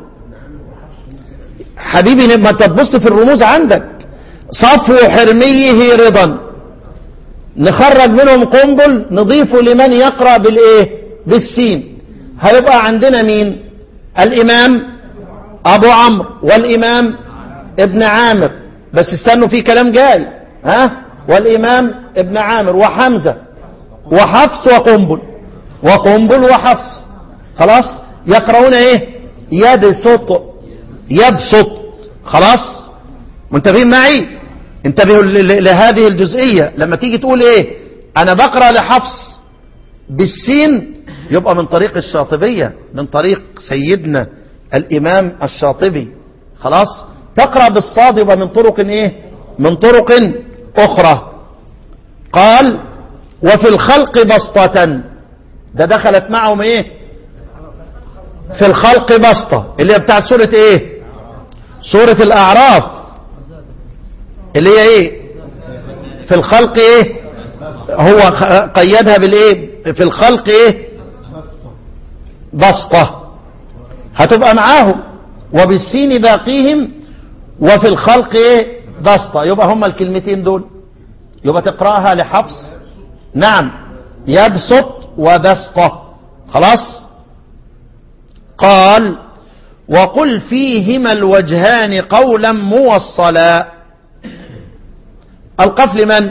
حبيبي ما انت تبص في الرموز عندك صفو حرميه رضا نخرج منهم قنبل نضيفه لمن يقرأ بالايه بالسين هيبقى عندنا مين الامام ابو عمرو والامام ابن عامر بس استنوا في كلام جاي ها والامام ابن عامر وحمزة وحفص وقنبل وقنبل وحفص خلاص يقرؤون ايه يبسط يبسط خلاص منتبهين معي انتبهوا لهذه الجزئية لما تيجي تقول ايه انا بقرأ لحفص بالسين يبقى من طريق الشاطبية من طريق سيدنا الامام الشاطبي خلاص تقرأ بالصاد يبقى من طرق ايه من طرق اخرى قال وفي الخلق بسطة ده دخلت معهم ايه في الخلق بسطة اللي هي بتاعت سورة ايه سورة الاعراف اللي هي ايه في الخلق ايه هو قيدها بالايه في الخلق ايه بسطة هتبقى معاهم وبالسين باقيهم وفي الخلق ايه بسطة يبقى هما الكلمتين دول يبقى تقرأها لحفص نعم يبسط وبسطة خلاص قال وقل فيهما الوجهان قولا موصلا القف لمن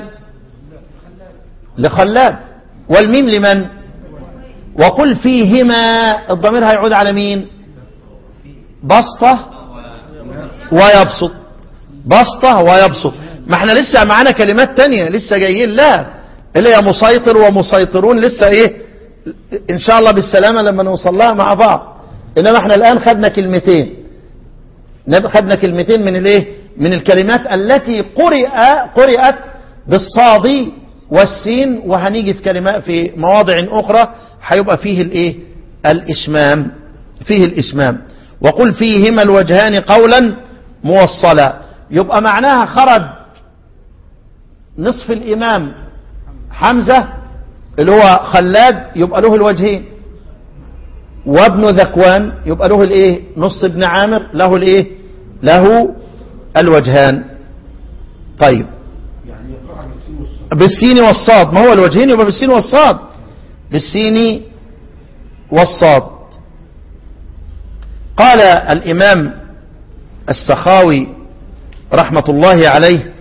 لخلاد والميم لمن وقل فيهما الضمير هيعود على مين بسطة ويبسط بسطة ويبسط ما احنا لسه معانا كلمات تانية لسه جايين لا اللي هي مسيطر ومسيطرون لسه ايه ان شاء الله بالسلامة لما نوصل لها مع بعض انما احنا الان خدنا كلمتين خدنا كلمتين من الايه من الكلمات التي قرئ قرئت بالصاد والسين وهنيجي في كلمات في مواضع اخرى هيبقى فيه الايه الاشمام فيه الاشمام وقل فيهما الوجهان قولا موصلا يبقى معناها خرج نصف الامام حمزة اللي هو خلاد يبقى له الوجهين وابن ذكوان يبقى له الايه نص ابن عامر له الايه له الوجهان طيب يعني يقرأها بالسين والصاد بالسين والصاد ما هو الوجهين يبقى بالسين والصاد بالسين والصاد قال الإمام السخاوي رحمة الله عليه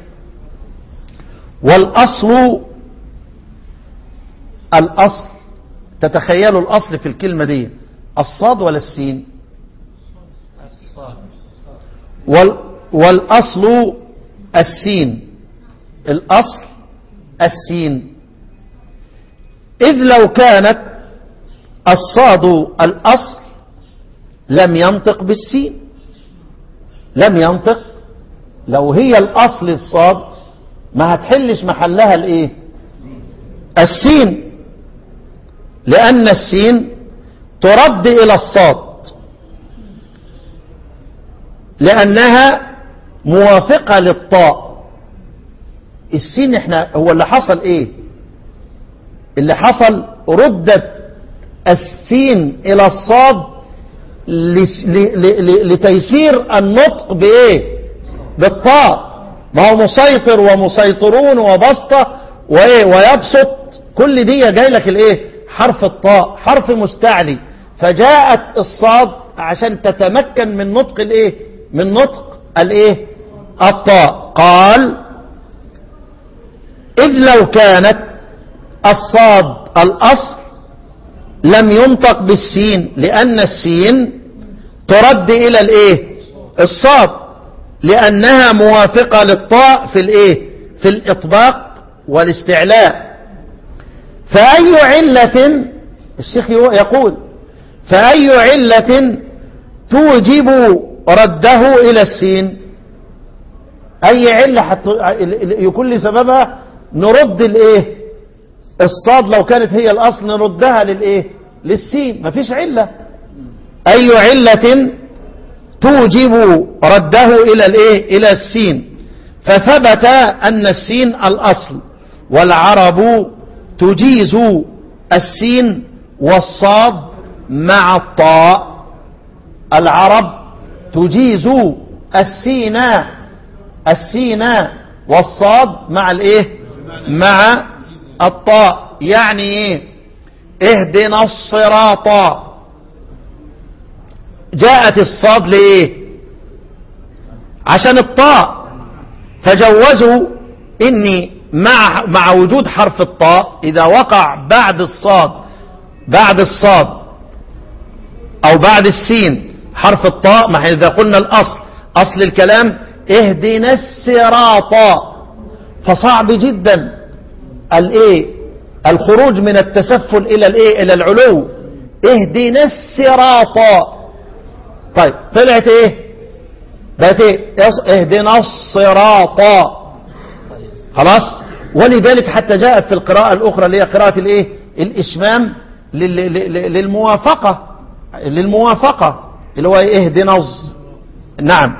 والأصل الأصل تتخيلوا الأصل في الكلمة دي الصاد ولا السين وال والأصل السين الأصل السين إذ لو كانت الصاد الأصل لم ينطق بالسين لم ينطق لو هي الأصل الصاد ما هتحلش محلها الايه السين لأن السين ترد إلى الصاد لأنها موافقة للطاء السين احنا هو اللي حصل ايه اللي حصل ردت السين الى الصاد لس- ل- ل- ل- لتيسير النطق بايه بالطاء ما هو مسيطر ومسيطرون وبسطة وايه ويبسط كل دي جاي لك الايه حرف الطاء حرف مستعلي فجاءت الصاد عشان تتمكن من نطق الايه من نطق الايه الطاء قال إذ لو كانت الصاد الأصل لم ينطق بالسين لأن السين ترد إلى الإيه الصاد لأنها موافقة للطاء في الإيه في الإطباق والاستعلاء فأي علة الشيخ يقول فأي علة توجب رده إلى السين اي علة حت... يكون لي سببها نرد الايه الصاد لو كانت هي الاصل نردها للايه للسين مفيش علة اي علة توجب رده الى الايه الى السين فثبت ان السين الاصل والعرب تجيز السين والصاد مع الطاء العرب تجيز السين السين والصاد مع الايه مع الطاء يعني ايه اهدنا الصراط جاءت الصاد لايه عشان الطاء فجوزوا اني مع مع وجود حرف الطاء اذا وقع بعد الصاد بعد الصاد او بعد السين حرف الطاء ما احنا اذا قلنا الاصل اصل الكلام اهدنا الصراط فصعب جدا الايه الخروج من التسفل الى الايه الى العلو اهدنا الصراط طيب طلعت ايه بقت ايه يص- اهدنا الصراط خلاص ولذلك حتى جاءت في القراءة الأخرى اللي هي قراءة الإيه؟ الإشمام لل- لل- للموافقة للموافقة اللي هو اهدنا الز- نعم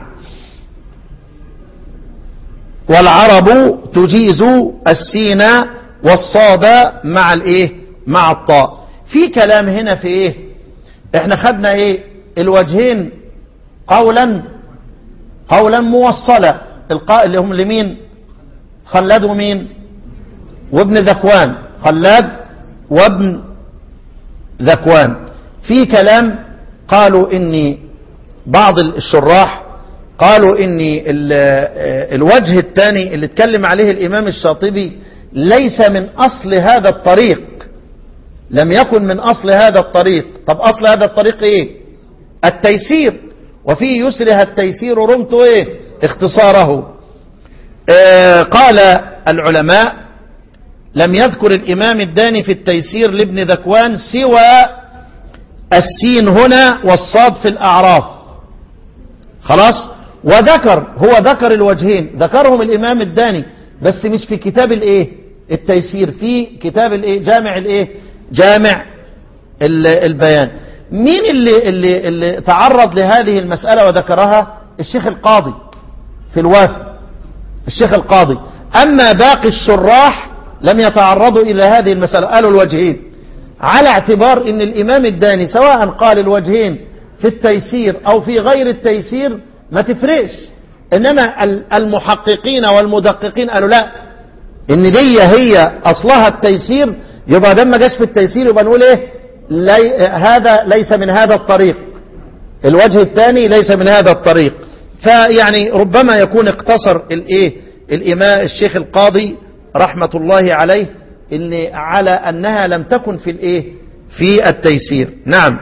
والعرب تجيز السين والصاد مع الايه مع الطاء في كلام هنا في ايه احنا خدنا ايه الوجهين قولا قولا موصلا القاء اللي هم لمين خلاد ومين وابن ذكوان خلاد وابن ذكوان في كلام قالوا اني بعض الشراح قالوا ان ال- الوجه الثاني اللي اتكلم عليه الامام الشاطبي ليس من اصل هذا الطريق لم يكن من اصل هذا الطريق طب اصل هذا الطريق ايه التيسير وفي يسرها التيسير رمت ايه اختصاره آه قال العلماء لم يذكر الامام الداني في التيسير لابن ذكوان سوى السين هنا والصاد في الاعراف خلاص وذكر هو ذكر الوجهين ذكرهم الامام الداني بس مش في كتاب الايه التيسير في كتاب الايه جامع الايه جامع ال- البيان مين اللي, اللي, اللي تعرض لهذه المسألة وذكرها الشيخ القاضي في الوافي الشيخ القاضي أما باقي الشراح لم يتعرضوا إلى هذه المسألة قالوا الوجهين على اعتبار ان الامام الداني سواء قال الوجهين في التيسير او في غير التيسير ما تفرقش انما ال- المحققين والمدققين قالوا لا ان دي هي اصلها التيسير يبقى ده ما جاش في التيسير يبقى نقول ايه لي هذا ليس من هذا الطريق الوجه الثاني ليس من هذا الطريق فيعني ربما يكون اقتصر الايه الامام الشيخ القاضي رحمة الله عليه ان على انها لم تكن في الايه في التيسير نعم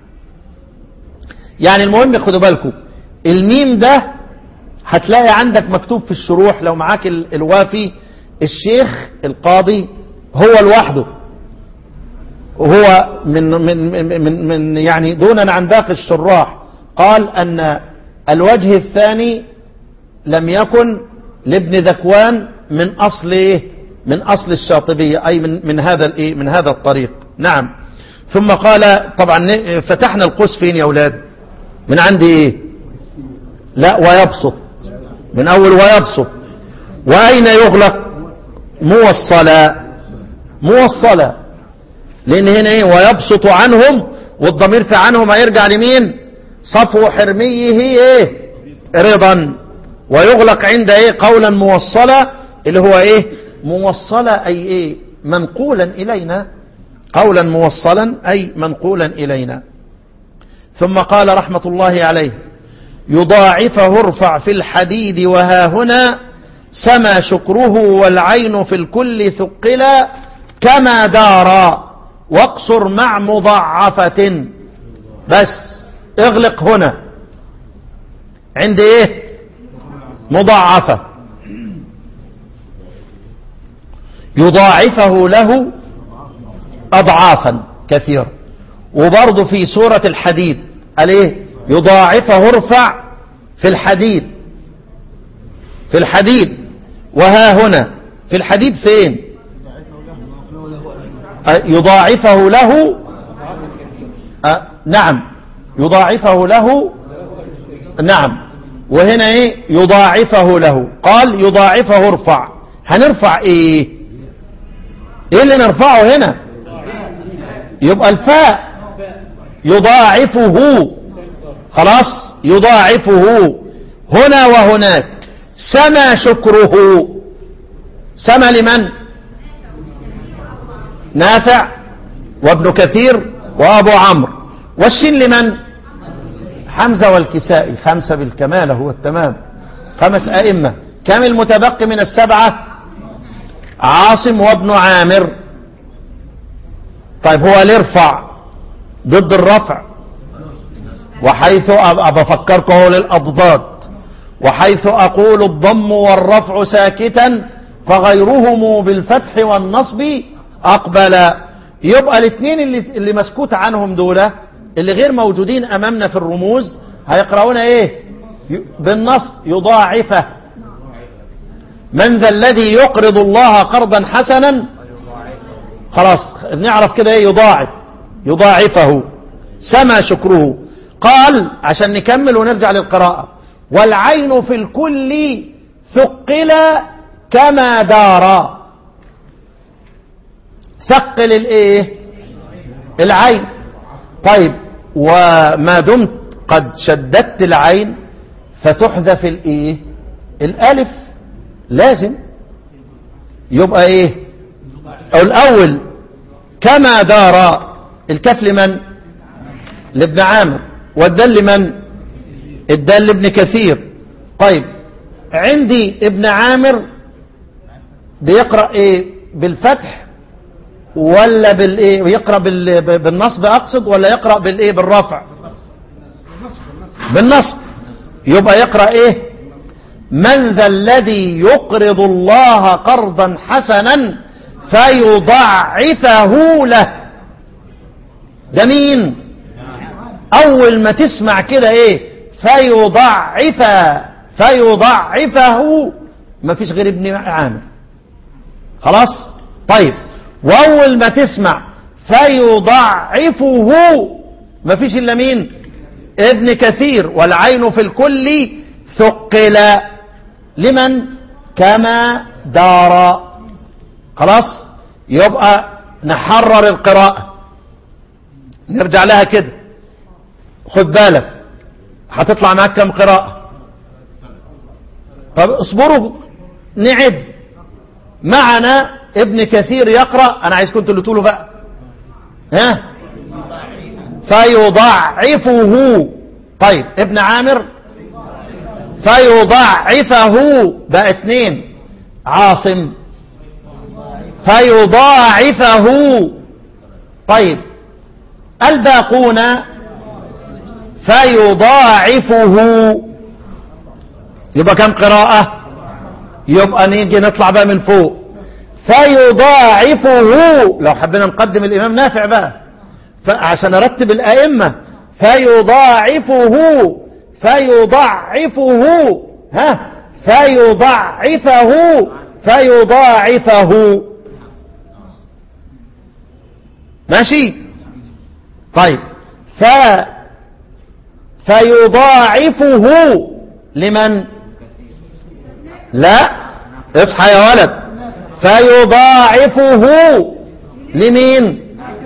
يعني المهم خدوا بالكم الميم ده هتلاقي عندك مكتوب في الشروح لو معاك ال- الوافي الشيخ القاضي هو لوحده هو من من من, من, من يعني دونا عن باقي الشراح قال ان الوجه الثاني لم يكن لابن ذكوان من اصل ايه من اصل الشاطبيه اي من من هذا الايه من هذا الطريق نعم ثم قال طبعا ن- فتحنا القوس فين يا اولاد من عند ايه لا ويبسط من اول ويبسط واين يغلق موصلا موصلا لان هنا ايه ويبسط عنهم والضمير في عنهم هيرجع لمين صفو حرميه ايه رضا ويغلق عند ايه قولا موصلا اللي هو ايه موصلا اي ايه منقولا الينا قولا موصلا اي منقولا الينا ثم قال رحمة الله عليه يضاعفه ارفع في الحديد وها هنا سما شكره والعين في الكل ثقلا كما دار واقصر مع مضاعفة بس اغلق هنا عند ايه مضاعفة يضاعفه له أضعافا كثيرة وبرضه في سورة الحديد قال ايه يضاعفه ارفع في الحديد في الحديد وها هنا في الحديد فين أه، يضاعفه له أه، نعم يضاعفه له نعم وهنا ايه يضاعفه له قال يضاعفه ارفع هنرفع ايه ايه اللي نرفعه هنا يبقى الفاء يضاعفه خلاص يضاعفه هنا وهناك سما شكره سما لمن نافع وابن كثير وابو عمرو والشين لمن حمزة والكسائي خمسة بالكمال هو التمام خمس أئمة كم المتبقي من السبعة عاصم وابن عامر طيب هو الارفع ضد الرفع وحيث أب- بفكركم هو للأضداد وحيث أقول الضم والرفع ساكتا فغيرهم بالفتح والنصب أقبل يبقى الاثنين اللي, اللي مسكوت عنهم دول اللي غير موجودين أمامنا في الرموز هيقرؤون ايه ي- بالنصب يضاعفه من ذا الذي يقرض الله قرضا حسنا خلاص نعرف كده ايه يضاعف يضاعفه سما شكره قال عشان نكمل ونرجع للقراءة والعين في الكل ثقل كما دار ثقل الايه العين طيب وما دمت قد شددت العين فتحذف الايه الالف لازم يبقى ايه الاول كما دار الكف لمن لابن عامر والدال لمن الدال لابن كثير طيب عندي ابن عامر بيقرأ ايه بالفتح ولا بالايه ويقرأ بال- بالنصب اقصد ولا يقرأ بالايه بالرفع بالنصب يبقى يقرأ ايه من ذا الذي يقرض الله قرضا حسنا فيضاعفه له ده مين اول ما تسمع كده ايه فيضاعف فيضاعفه ما فيش غير ابن عامر خلاص طيب واول ما تسمع فيضاعفه ما فيش الا مين ابن كثير والعين في الكل ثقل لمن كما دار خلاص يبقى نحرر القراءة نرجع لها كده خد بالك هتطلع معاك كم قراءة طب اصبروا نعد معنا ابن كثير يقرأ انا عايزكم انتوا اللي تقولوا بقى ها فيضعفه طيب ابن عامر فيضعفه بقى اتنين عاصم فيضاعفه طيب الباقون فيضاعفه يبقى كم قراءة يبقى نيجي نطلع بقى من فوق فيضاعفه لو حبينا نقدم الإمام نافع بقى عشان نرتب الأئمة فيضاعفه فيضعفه ها فيضعفه فيضاعفه ماشي طيب ف فيضاعفه لمن لا اصحى يا ولد فيضاعفه لمين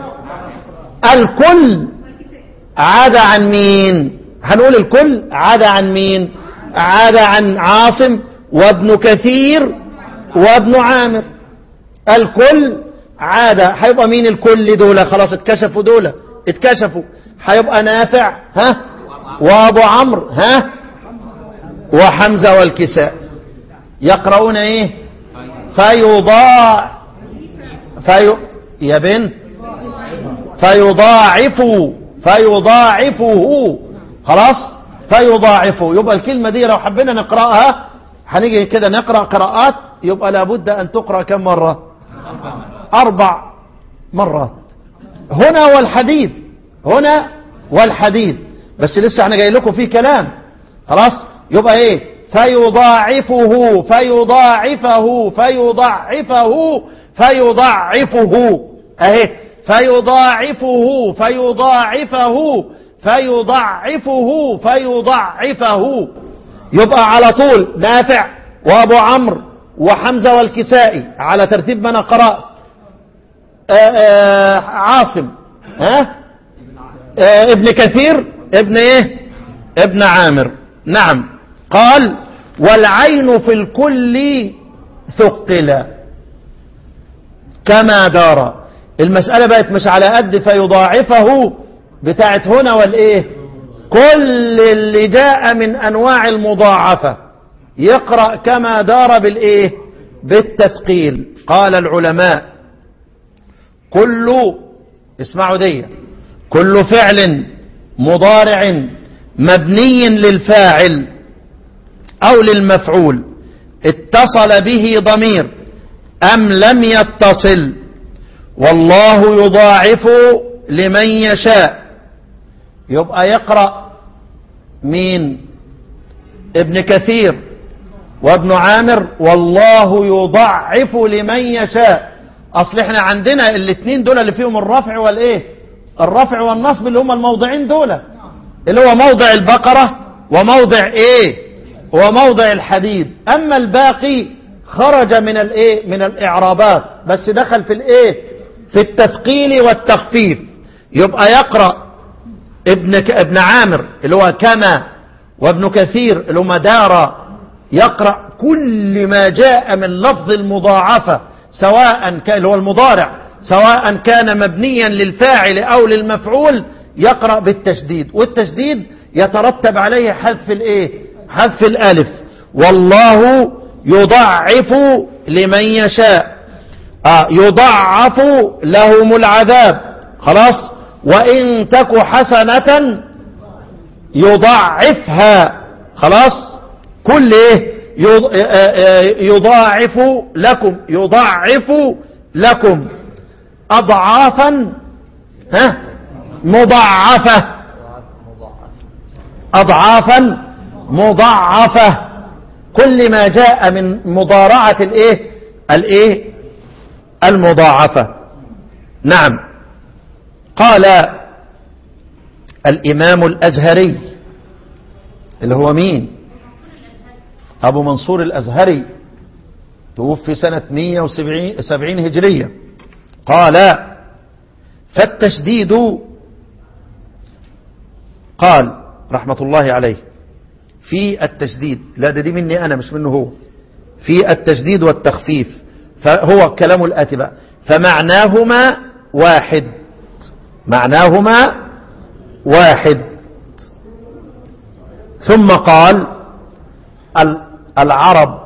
الكل عدا عن مين هنقول الكل عدا عن مين عدا عن عاصم وابن كثير وابن عامر الكل عاد هيبقى مين الكل دول خلاص اتكشفوا دول اتكشفوا هيبقى نافع ها وابو عمرو ها وحمزة والكساء يقرؤون ايه فيضاع في يا بنت فيضاعفوا فيضاعفه خلاص فيضاعفه يبقى الكلمة دي لو حبينا نقرأها هنيجي كده نقرأ قراءات يبقى لابد أن تقرأ كم مرة أربع مرات هنا والحديد هنا والحديد بس لسه احنا جاي لكم فيه كلام خلاص يبقى ايه فيضاعفه فيضاعفه فيضاعفه فيضاعفه اهي فيضاعفه فيضاعفه فيضاعفه فيضاعفه يبقى على طول نافع وابو عمرو وحمزة والكسائي على ترتيب ما انا قرأت آآ آآ عاصم ها آه ابن كثير ابن ايه ابن عامر نعم قال والعين في الكل ثقل كما دار المسألة بقت مش على قد فيضاعفه بتاعت هنا والايه كل اللي جاء من انواع المضاعفة يقرأ كما دار بالايه بالتثقيل قال العلماء كل اسمعوا دي كل فعل مضارع مبني للفاعل او للمفعول اتصل به ضمير ام لم يتصل والله يضاعف لمن يشاء يبقى يقرأ مين ابن كثير وابن عامر والله يضعف لمن يشاء اصل احنا عندنا الاثنين دول اللي فيهم الرفع والايه الرفع والنصب اللي هم الموضعين دول اللي هو موضع البقرة وموضع ايه وموضع الحديد اما الباقي خرج من الايه من الاعرابات بس دخل في الايه في التثقيل والتخفيف يبقى يقرأ ابن ك... ابن عامر اللي هو كما وابن كثير اللي هو مدار يقرأ كل ما جاء من لفظ المضاعفة سواء كان اللي هو المضارع سواء كان مبنيا للفاعل أو للمفعول يقرأ بالتشديد والتشديد يترتب عليه حذف الايه حذف الالف والله يضعف لمن يشاء آه يضعف لهم العذاب خلاص وإن تك حسنة يضعفها خلاص كل ايه يضاعف لكم يضعف لكم أضعافا ها مضاعفة أضعافا مضاعفة كل ما جاء من مضارعة الايه الايه المضاعفة نعم قال الإمام الأزهري اللي هو مين أبو منصور الأزهري توفي سنة 170 هجرية قال فالتشديد قال رحمة الله عليه في التشديد لا ده دي مني أنا مش منه هو في التشديد والتخفيف فهو كلام الآتي بقى فمعناهما واحد معناهما واحد ثم قال ال- العرب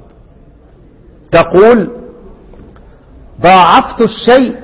تقول ضاعفت الشيء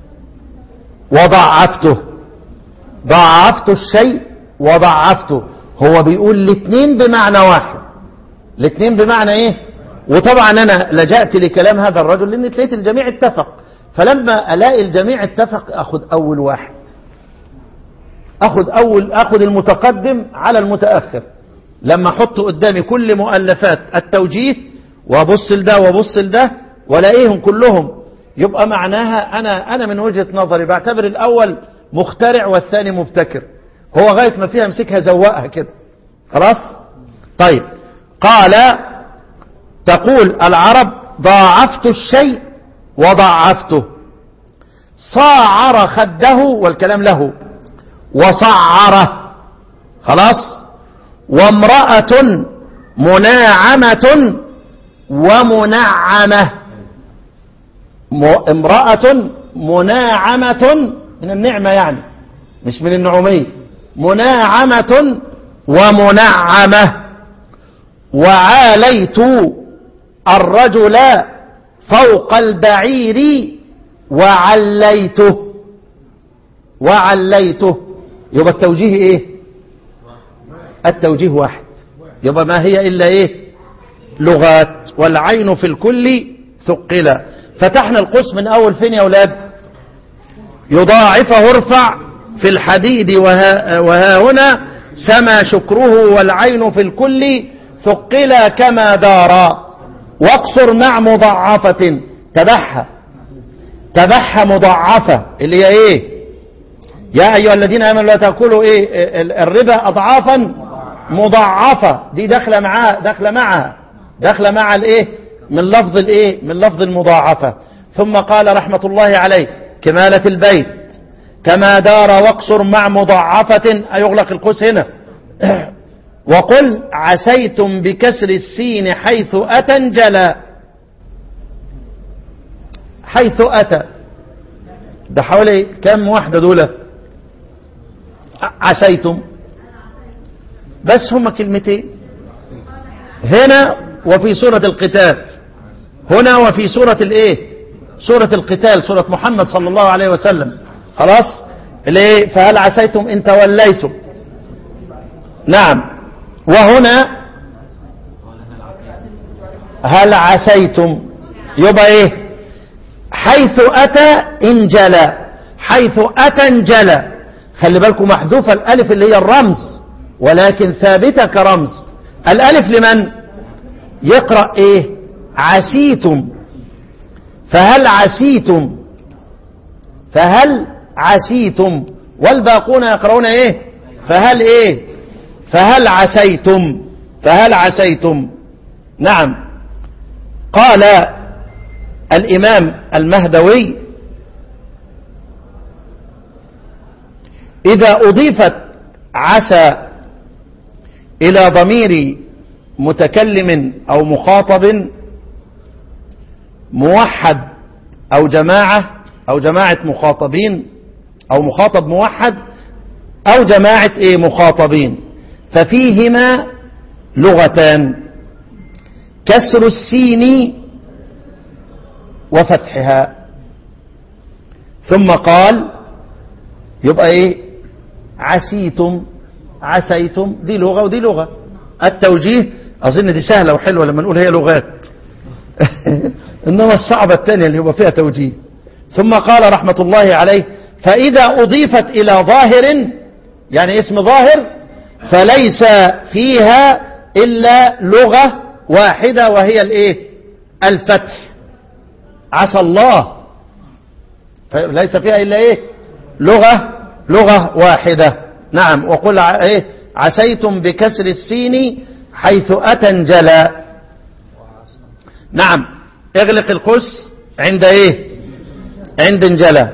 وضعفته ضاعفت الشيء وضعفته هو بيقول الاثنين بمعنى واحد الاثنين بمعنى ايه وطبعا انا لجأت لكلام هذا الرجل لان لقيت الجميع اتفق فلما الاقي الجميع اتفق اخذ اول واحد اخذ اول اخذ المتقدم على المتاخر لما احط قدامي كل مؤلفات التوجيه وابص لده وابص لده والاقيهم كلهم يبقى معناها انا انا من وجهه نظري بعتبر الاول مخترع والثاني مبتكر هو غايه ما فيها امسكها زوقها كده خلاص طيب قال تقول العرب ضاعفت الشيء وضعفته صاعر خده والكلام له وصعره خلاص وامرأة مناعمة ومنعمة م- امرأة مناعمة من النعمة يعني مش من النعومية مناعمة ومنعمة وعاليت الرجل فوق البعير وعليته وعليته يبقى التوجيه ايه التوجيه واحد يبقى ما هي الا ايه لغات والعين في الكل ثقلا فتحنا القوس من اول فين يا اولاد يضاعفه ارفع في الحديد وها, وها هنا سما شكره والعين في الكل ثقلا كما دارا واقصر مع مضاعفة تبعها تبعها مضاعفة اللي هي ايه يا ايها الذين امنوا لا تاكلوا ايه الربا اضعافا مضاعفة دي داخله معاها داخله معها داخله مع الايه من لفظ الايه من لفظ المضاعفة ثم قال رحمة الله عليه كمالة البيت كما دار واقصر مع مضاعفة أيغلق القوس هنا وقل عسيتم بكسر السين حيث أتى انجلى حيث أتى ده حوالي كم واحدة دولة عسيتم بس هما كلمتين هنا وفي سورة القتال هنا وفي سورة الايه سورة القتال سورة محمد صلى الله عليه وسلم خلاص الايه فهل عسيتم ان توليتم نعم وهنا هل عسيتم يبقى ايه حيث اتى انجلى حيث اتى انجلى خلي بالكم محذوفه الالف اللي هي الرمز ولكن ثابته كرمز الالف لمن يقرا ايه عسيتم فهل عسيتم فهل عسيتم والباقون يقرؤون ايه فهل ايه فهل عسيتم فهل عسيتم نعم قال الامام المهدوي اذا اضيفت عسى الى ضمير متكلم او مخاطب موحد او جماعه او جماعه مخاطبين او مخاطب موحد او جماعه ايه مخاطبين ففيهما لغتان كسر السين وفتحها ثم قال يبقى ايه عسيتم عسيتم دي لغه ودي لغه التوجيه اظن دي سهله وحلوه لما نقول هي لغات انما الصعبه الثانيه اللي هو فيها توجيه ثم قال رحمه الله عليه فاذا اضيفت الى ظاهر يعني اسم ظاهر فليس فيها الا لغه واحده وهي الايه الفتح عسى الله ليس فيها الا ايه لغه لغه واحده نعم وقل ع- ايه عسيتم بكسر السين حيث اتى انجلى نعم اغلق القوس عند ايه عند انجلى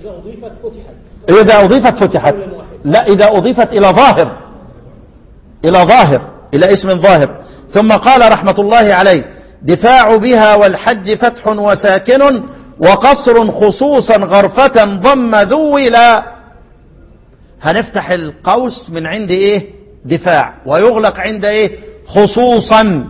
إذا أضيفت فتحت لا إذا أضيفت إلى ظاهر إلى ظاهر إلى اسم ظاهر ثم قال رحمة الله عليه دفاع بها والحج فتح وساكن وقصر خصوصا غرفة ضم ذولا هنفتح القوس من عند ايه دفاع ويغلق عند ايه خصوصا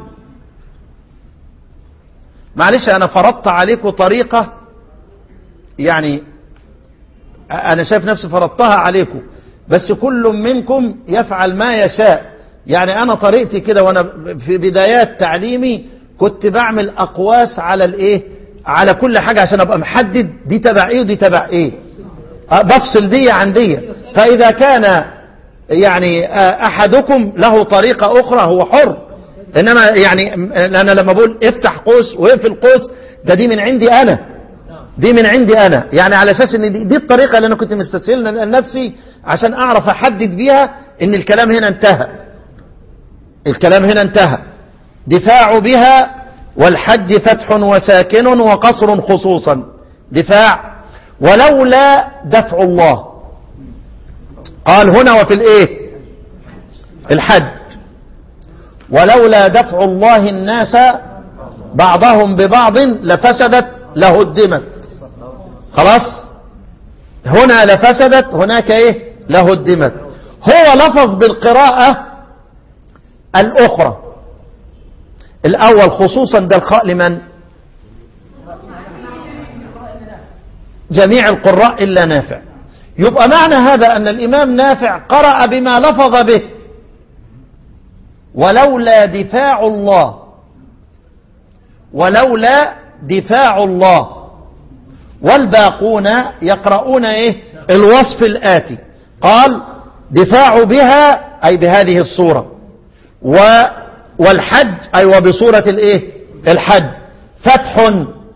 معلش انا فرضت عليكم طريقة يعني انا شايف نفسي فرضتها عليكم بس كل منكم يفعل ما يشاء يعني انا طريقتي كده وانا في بدايات تعليمي كنت بعمل اقواس على الايه على كل حاجة عشان ابقى محدد دي تبع ايه ودي تبع ايه أه بفصل دي عن دي فاذا كان يعني أه احدكم له طريقة اخرى هو حر انما يعني انا لما بقول افتح قوس واقفل قوس ده دي من عندي انا دي من عندي انا يعني على اساس ان دي, دي الطريقه اللي انا كنت مستسهلها لنفسي عشان اعرف احدد بيها ان الكلام هنا انتهى الكلام هنا انتهى دفاع بها والحج فتح وساكن وقصر خصوصا دفاع ولولا دفع الله قال هنا وفي الايه الحج ولولا دفع الله الناس بعضهم ببعض لفسدت لهدمت خلاص هنا لفسدت هناك ايه لهدمت هو لفظ بالقراءة الأخرى الأول خصوصا ده الخاء لمن جميع القراء إلا نافع يبقى معنى هذا أن الإمام نافع قرأ بما لفظ به ولولا دفاع الله ولولا دفاع الله والباقون يقرؤون ايه الوصف الآتي قال دفاع بها أي بهذه الصورة و والحج أي وبصورة الايه الحج فتح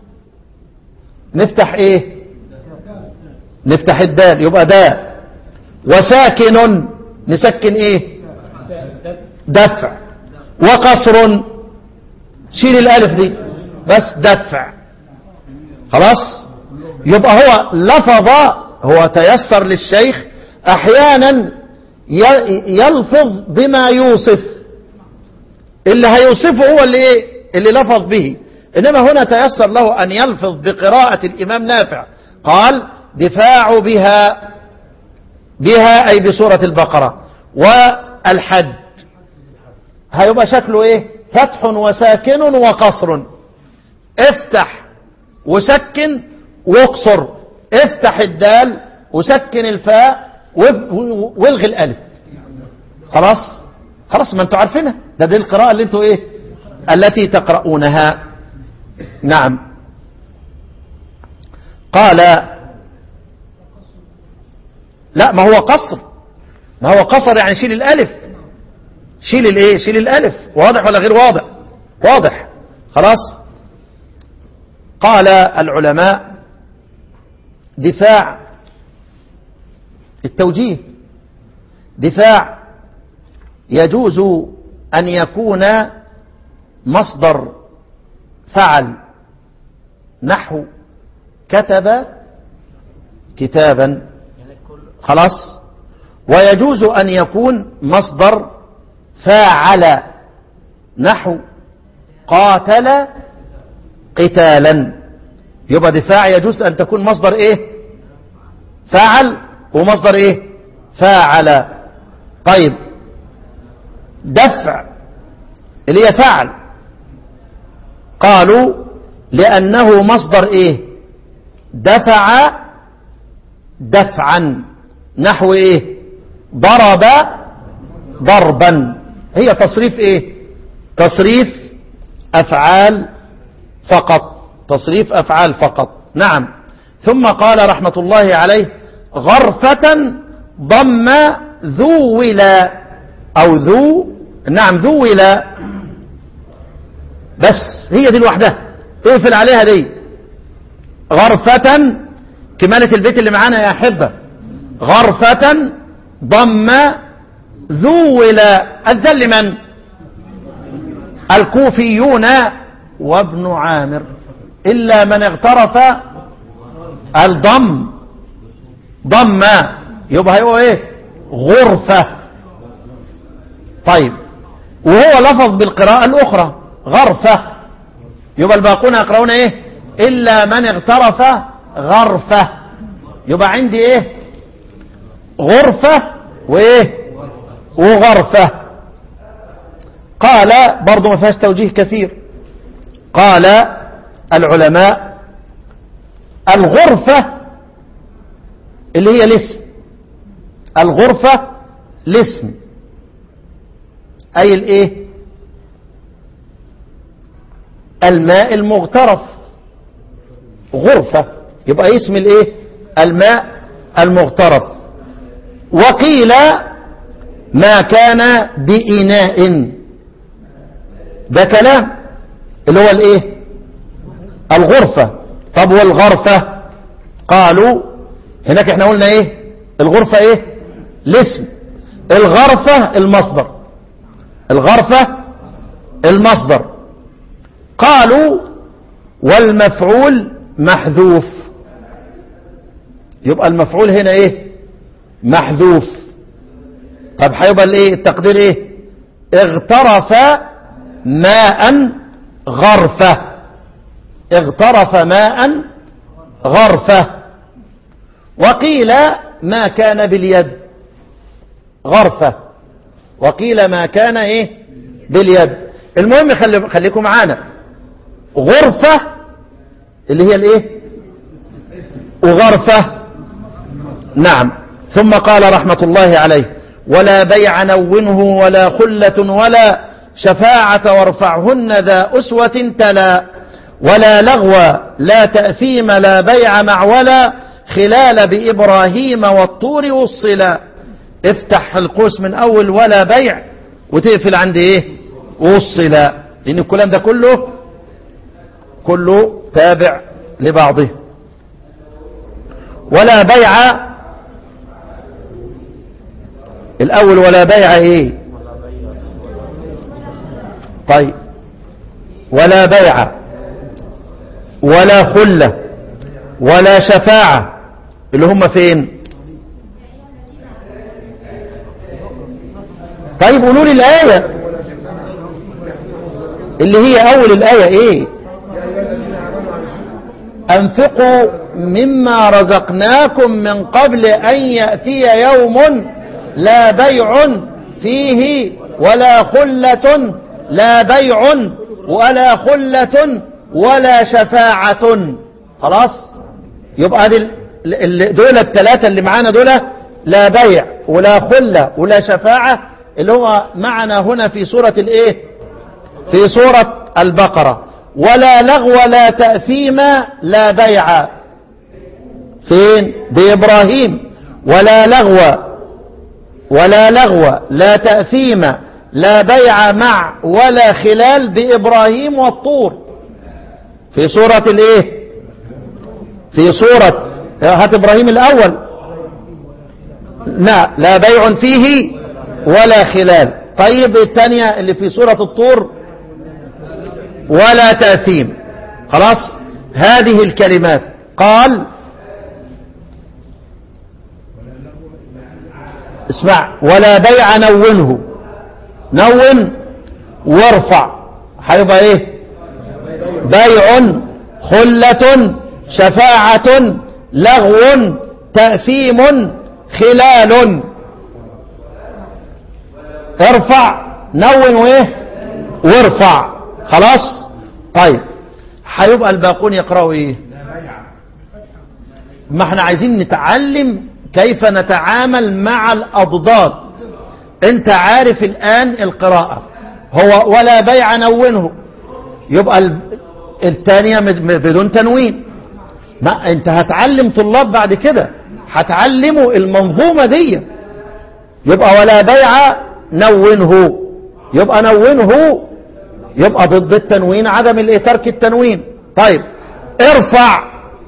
نفتح ايه نفتح الدال يبقى داء وساكن نسكن ايه دفع وقصر شيل الالف دي بس دفع خلاص يبقى هو لفظ هو تيسر للشيخ احيانا يلفظ بما يوصف اللي هيوصفه هو اللي ايه اللي لفظ به انما هنا تيسر له ان يلفظ بقراءة الامام نافع قال دفاع بها بها اي بسورة البقرة والحج هيبقى شكله ايه فتح وساكن وقصر افتح وسكن واقصر افتح الدال وسكن الفاء والغي الالف خلاص خلاص ما انتوا عارفينها ده دي القراءة اللي انتوا ايه التي تقرؤونها نعم قال لا ما هو قصر ما هو قصر يعني شيل الالف شيل الايه شيل الالف واضح ولا غير واضح واضح خلاص قال العلماء دفاع التوجيه دفاع يجوز أن يكون مصدر فعل نحو كتب كتابا خلاص ويجوز أن يكون مصدر فاعل نحو قاتل قتالا يبقى دفاع يجوز أن تكون مصدر إيه فاعل ومصدر إيه فاعل طيب دفع اللي هي فعل قالوا لأنه مصدر إيه دفع دفعا نحو إيه ضرب ضربا هي تصريف إيه تصريف أفعال فقط تصريف أفعال فقط نعم ثم قال رحمة الله عليه غرفة ضم ذو ولا أو ذو نعم ذو ولا بس هي دي لوحدها اقفل عليها دي غرفة كمالة البيت اللي معانا يا أحبة غرفة ضم ذو ولا الذل من الكوفيون وابن عامر إلا من اغترف الضم ضم يبقى هيبقى ايه غرفة طيب وهو لفظ بالقراءة الأخرى غرفة يبقى الباقون يقرؤون ايه إلا من اغترف غرفة يبقى عندي ايه غرفة وايه وغرفة قال برضو ما فيهاش توجيه كثير قال العلماء الغرفة اللي هي الاسم الغرفة الاسم أي الايه الماء المغترف غرفة يبقى اسم الايه الماء المغترف وقيل ما كان بإناء ده كلام اللي هو الايه الغرفة طب والغرفة قالوا هناك احنا قلنا ايه الغرفة ايه الاسم الغرفة المصدر الغرفة المصدر قالوا والمفعول محذوف يبقى المفعول هنا ايه محذوف طب هيبقى الايه التقدير ايه اغترف ماء غرفة اغترف ماء غرفة وقيل ما كان باليد غرفة وقيل ما كان ايه باليد المهم خلي خليكم معانا غرفة اللي هي الايه وغرفة نعم ثم قال رحمة الله عليه ولا بيع نونه ولا خلة ولا شفاعة وارفعهن ذا أسوة تلا ولا لغو لا تأثيم لا بيع مع ولا خلال بإبراهيم والطور والصلا افتح القوس من أول ولا بيع وتقفل عند ايه والصلا لأن الكلام ده كله كله تابع لبعضه ولا بيع الأول ولا بيع ايه طيب ولا بيع ولا خلة ولا شفاعة اللي هم فين طيب قولوا لي الآية اللي هي أول الآية إيه أنفقوا مما رزقناكم من قبل أن يأتي يوم لا بيع فيه ولا خلة لا بيع ولا خلة ولا شفاعة خلاص يبقى دي دول الثلاثة اللي معانا دول لا بيع ولا خلة ولا شفاعة اللي هو معنا هنا في سورة الايه في سورة البقرة ولا لغو لا تأثيم لا بيع فين بإبراهيم ولا لغو ولا لغو لا تأثيم لا بيع مع ولا خلال بإبراهيم والطور في سورة الايه في سورة هات إبراهيم الأول لا لا بيع فيه ولا خلال طيب الثانية اللي في سورة الطور ولا تأثيم خلاص هذه الكلمات قال اسمع ولا بيع نونه نون وارفع هيبقى ايه بيع خلة شفاعة لغو تأثيم خلال ارفع نون وايه وارفع خلاص طيب هيبقى الباقون يقرأوا ايه ما احنا عايزين نتعلم كيف نتعامل مع الأضداد انت عارف الآن القراءة هو ولا بيع نونه يبقى الثانية بدون تنوين ما انت هتعلم طلاب بعد كده هتعلموا المنظومة دي يبقى ولا بيع نونه يبقى نونه يبقى ضد التنوين عدم الايه ترك التنوين طيب ارفع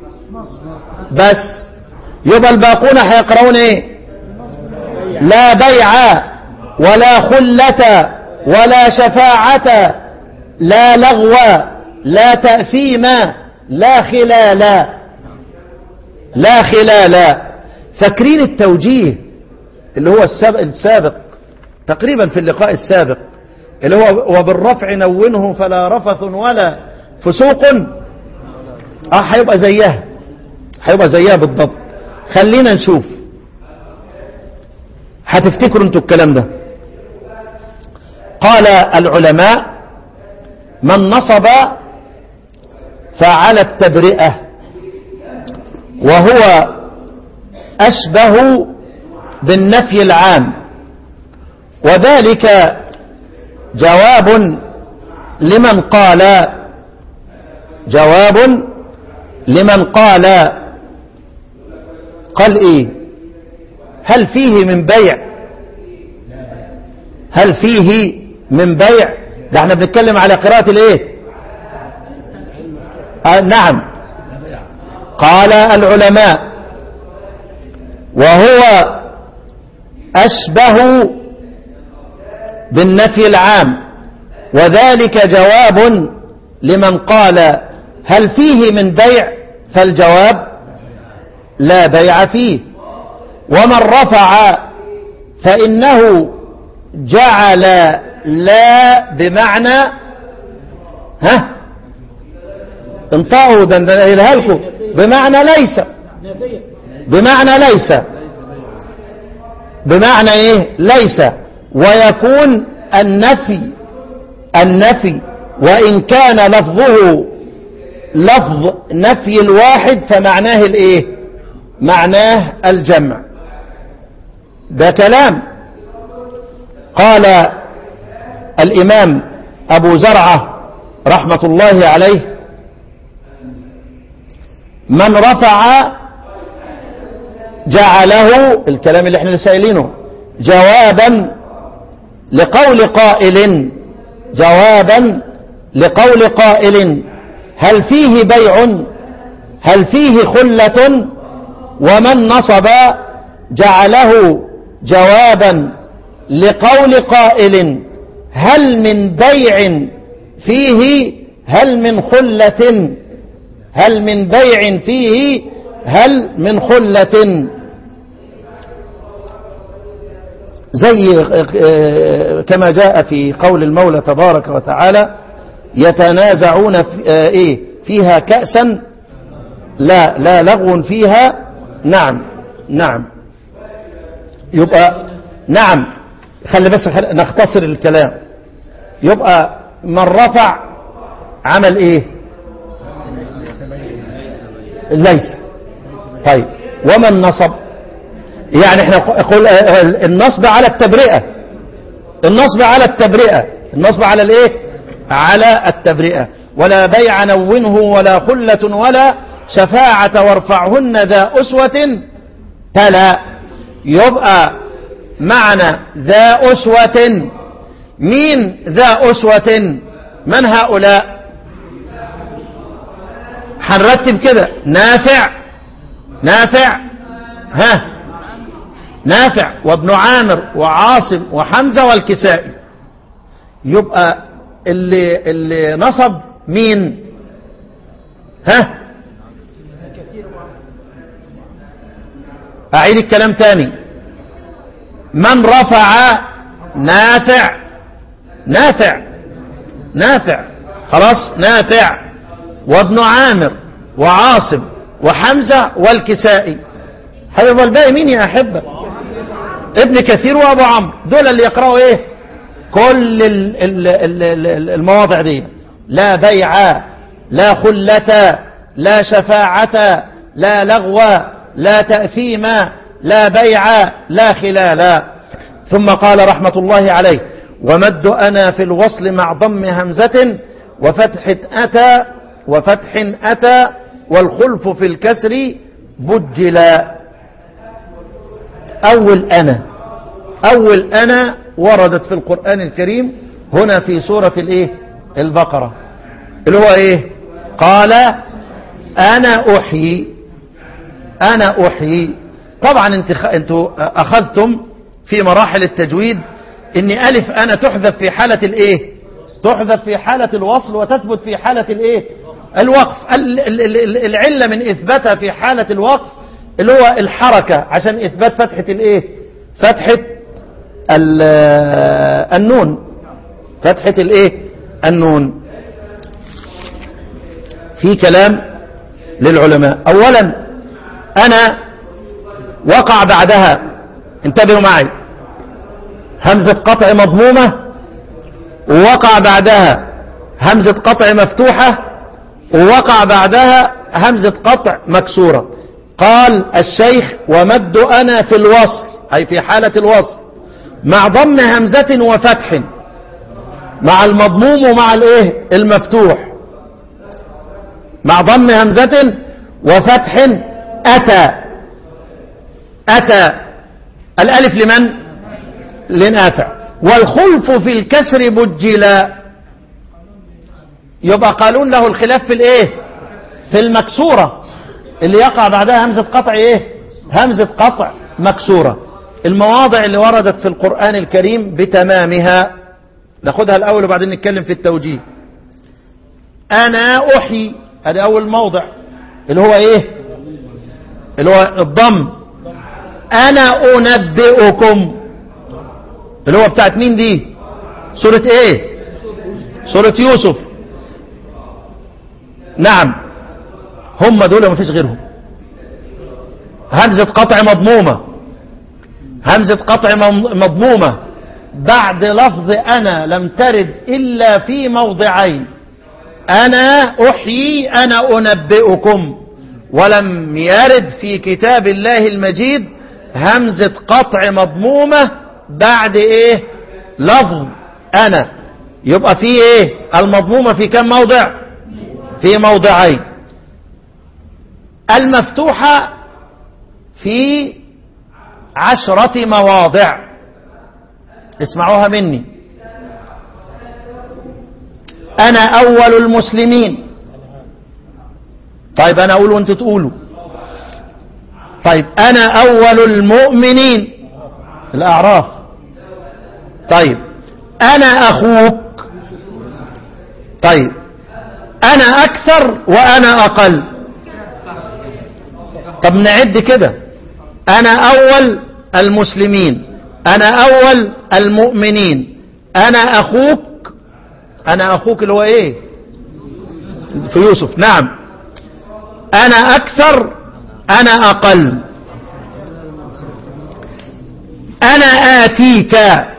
بس يبقى الباقون هيقرؤون ايه لا بيع ولا خلة ولا شفاعة لا لغو لا تأثيم لا خلال لا خلال فاكرين التوجيه اللي هو السابق, السابق تقريبا في اللقاء السابق اللي هو وبالرفع نونه فلا رفث ولا فسوق اه هيبقى زيها هيبقى زيها بالضبط خلينا نشوف هتفتكروا انتوا الكلام ده قال العلماء من نصب فعلى التبرئة وهو أشبه بالنفي العام وذلك جواب لمن قال جواب لمن قال قال ايه هل فيه من بيع هل فيه من بيع ده احنا بنتكلم على قراءة الايه آه نعم قال العلماء وهو أشبه بالنفي العام وذلك جواب لمن قال هل فيه من بيع فالجواب لا بيع فيه ومن رفع فإنه جعل لا بمعنى ها انطقوا ده ده قايلها لكم بمعنى ليس بمعنى ليس بمعنى ايه ليس ويكون النفي النفي وإن كان لفظه لفظ نفي الواحد فمعناه الايه معناه الجمع ده كلام قال الإمام أبو زرعة رحمة الله عليه من رفع جعله الكلام اللي احنا لسه قايلينه جوابا لقول قائل جوابا لقول قائل هل فيه بيع هل فيه خلة ومن نصب جعله جوابا لقول قائل هل من بيع فيه هل من خلة هل من بيع فيه هل من خلة زي كما جاء في قول المولى تبارك وتعالى يتنازعون في ايه فيها كأسا لا لا لغو فيها نعم نعم يبقى نعم خلي بس خلي نختصر الكلام يبقى من رفع عمل ايه ليس طيب ومن نصب يعني احنا قل النصب على التبرئة النصب على التبرئة النصب على الايه على التبرئة ولا بيع نونه ولا خلة ولا شفاعة وارفعهن ذا أسوة تلا يبقى معنى ذا أسوة مين ذا أسوة من هؤلاء هنرتب كده نافع نافع ها نافع وابن عامر وعاصم وحمزة والكسائي يبقى اللي, اللي نصب مين ها أعيد الكلام تاني من رفع نافع نافع نافع خلاص نافع وابن عامر وعاصم وحمزة والكسائي هيبقى الباقي مين يا أحبة ابن كثير وابو عمرو دول اللي يقرأوا ايه كل ال ال ال ال المواضع دي لا بيع لا خلة لا شفاعة لا لغو لا تأثيم لا بيع لا خلال ثم قال رحمة الله عليه ومد أنا في الوصل مع ضم همزة وفتح أتى وفتح أتى والخلف في الكسر بجلا أول أنا أول أنا وردت في القرآن الكريم هنا في سورة الإيه البقرة اللي هو إيه قال أنا أحيي أنا أحيي طبعا انت انتوا أخذتم في مراحل التجويد ان ألف أنا تحذف في حالة الإيه تحذف في حالة الوصل وتثبت في حالة الإيه الوقف ال- ال- ال- العلة من إثباتها في حالة الوقف اللي هو الحركة عشان إثبات فتحة الإيه فتحة ال- النون فتحة الإيه النون في كلام للعلماء أولا أنا وقع بعدها انتبهوا معي همزة قطع مضمومة ووقع بعدها همزة قطع مفتوحة ووقع بعدها همزة قطع مكسورة قال الشيخ ومد أنا في الوصل أي في حالة الوصل مع ضم همزة وفتح مع المضموم ومع الايه المفتوح مع ضم همزة وفتح أتى أتى الألف لمن لنافع والخلف في الكسر بجلا يبقى قالون له الخلاف في الايه في المكسورة اللي يقع بعدها همزة قطع ايه همزة قطع مكسورة المواضع اللي وردت في القرآن الكريم بتمامها ناخدها الأول وبعدين نتكلم في التوجيه أنا أحيي هذا أول موضع اللي هو إيه اللي هو الضم أنا أنبئكم اللي هو بتاعت مين دي سورة إيه سورة يوسف نعم هم دول ما فيش غيرهم همزة قطع مضمومة همزة قطع مم- مضمومة بعد لفظ أنا لم ترد إلا في موضعين أنا أحيي أنا أنبئكم ولم يرد في كتاب الله المجيد همزة قطع مضمومة بعد إيه لفظ أنا يبقى في إيه المضمومة في كم موضع في موضعين المفتوحة في عشرة مواضع اسمعوها مني أنا أول المسلمين طيب أنا أقول وأنتوا تقولوا طيب أنا أول المؤمنين الأعراف طيب أنا أخوك طيب أنا أكثر وأنا أقل طب نعد كده أنا أول المسلمين أنا أول المؤمنين أنا أخوك أنا أخوك اللي هو إيه في يوسف نعم أنا أكثر أنا أقل أنا آتيك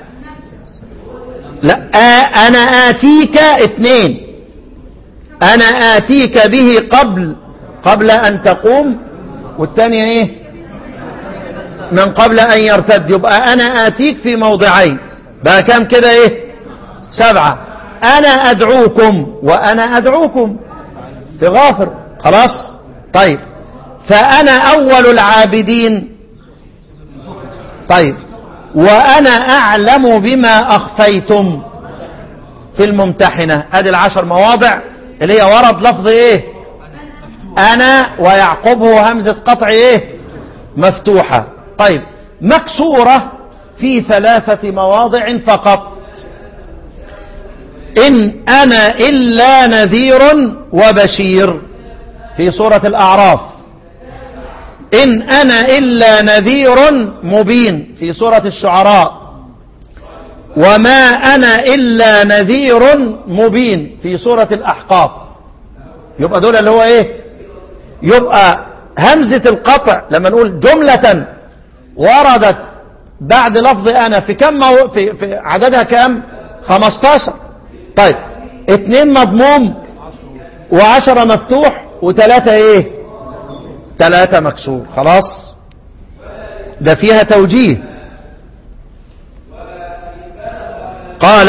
لا آ أنا آتيك اثنين أنا آتيك به قبل قبل أن تقوم والثانية إيه من قبل أن يرتد يبقى أنا آتيك في موضعين بقى كام كده إيه سبعة أنا أدعوكم وأنا أدعوكم في غافر خلاص طيب فأنا أول العابدين طيب وأنا أعلم بما أخفيتم في الممتحنة ادي العشر مواضع اللي هي ورد لفظ ايه انا ويعقبه همزة قطع ايه مفتوحة طيب مكسورة في ثلاثة مواضع فقط إن أنا إلا نذير وبشير في سورة الأعراف إن أنا إلا نذير مبين في سورة الشعراء وما أنا إلا نذير مبين في سورة الأحقاف يبقى دول اللي هو إيه يبقى همزة القطع لما نقول جملة وردت بعد لفظ أنا في كم مو... في... في عددها كم 15 طيب اتنين مضموم وعشرة مفتوح وتلاتة ايه تلاتة مكسور خلاص ده فيها توجيه قال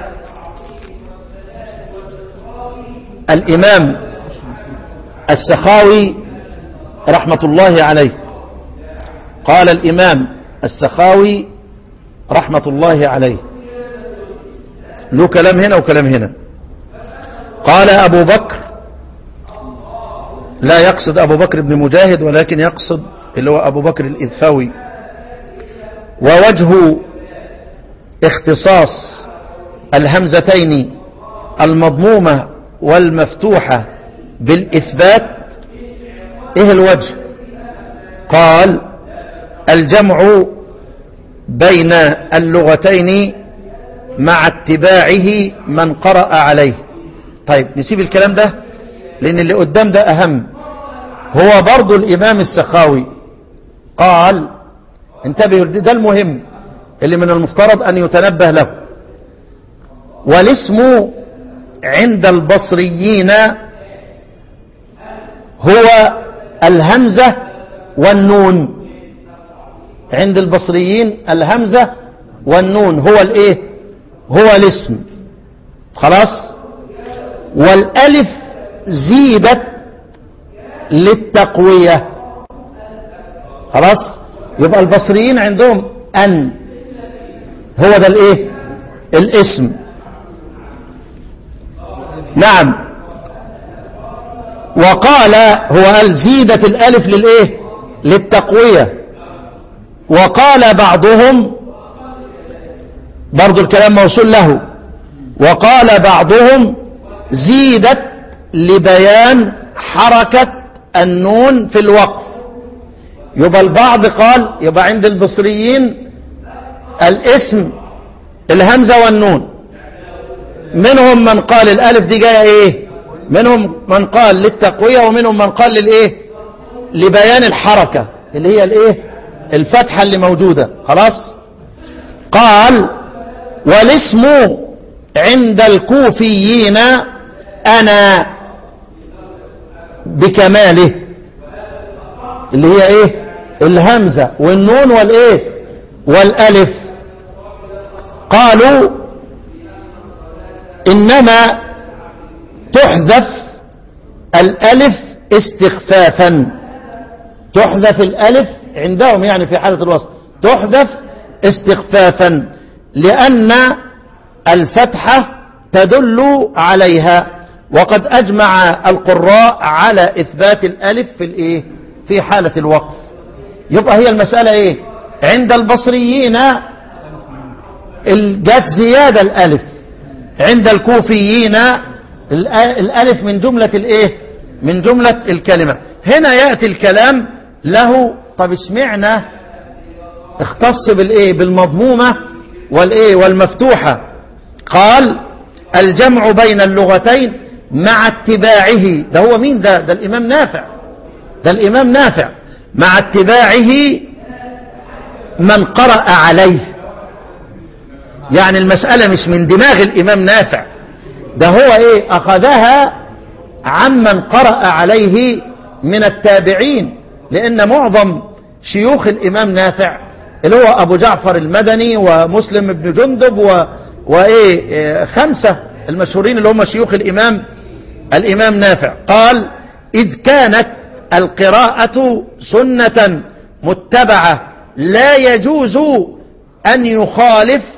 الإمام السخاوي رحمة الله عليه قال الإمام السخاوي رحمة الله عليه له كلام هنا وكلام هنا قال أبو بكر لا يقصد أبو بكر بن مجاهد ولكن يقصد اللي هو أبو بكر الإذفاوي ووجه اختصاص الهمزتين المضمومة والمفتوحة بالإثبات إيه الوجه قال الجمع بين اللغتين مع اتباعه من قرأ عليه طيب نسيب الكلام ده لأن اللي قدام ده أهم هو برضو الإمام السخاوي قال انتبهوا ده المهم اللي من المفترض أن يتنبه له والاسم عند البصريين هو الهمزة والنون عند البصريين الهمزة والنون هو الايه هو الاسم خلاص والالف زيدت للتقوية خلاص يبقى البصريين عندهم ان هو ده الايه الاسم نعم وقال هو قال زيدت الالف للايه للتقوية وقال بعضهم برضو الكلام موصول له وقال بعضهم زيدت لبيان حركة النون في الوقف يبقى البعض قال يبقى عند البصريين الاسم الهمزة والنون منهم من قال الالف دي جايه ايه منهم من قال للتقوية ومنهم من قال للايه لبيان الحركة اللي هي الايه الفتحة اللي موجودة خلاص قال والاسم عند الكوفيين انا بكماله اللي هي ايه الهمزة والنون والايه والالف قالوا انما تحذف الالف استخفافا تحذف الالف عندهم يعني في حالة الوصل تحذف استخفافا لان الفتحة تدل عليها وقد اجمع القراء على اثبات الالف في الايه في حالة الوقف يبقى هي المسألة ايه عند البصريين جت زيادة الالف عند الكوفيين الالف من جملة الايه من جملة الكلمة هنا يأتي الكلام له طب اسمعنا اختص بالايه بالمضمومة والايه والمفتوحة قال الجمع بين اللغتين مع اتباعه ده هو مين ده ده الامام نافع ده الامام نافع مع اتباعه من قرأ عليه يعني المسألة مش من دماغ الامام نافع ده هو ايه اخذها عمن قرأ عليه من التابعين لان معظم شيوخ الامام نافع اللي هو ابو جعفر المدني ومسلم بن جندب و... وايه إيه خمسة المشهورين اللي هم شيوخ الامام الامام نافع قال اذ كانت القراءة سنة متبعة لا يجوز ان يخالف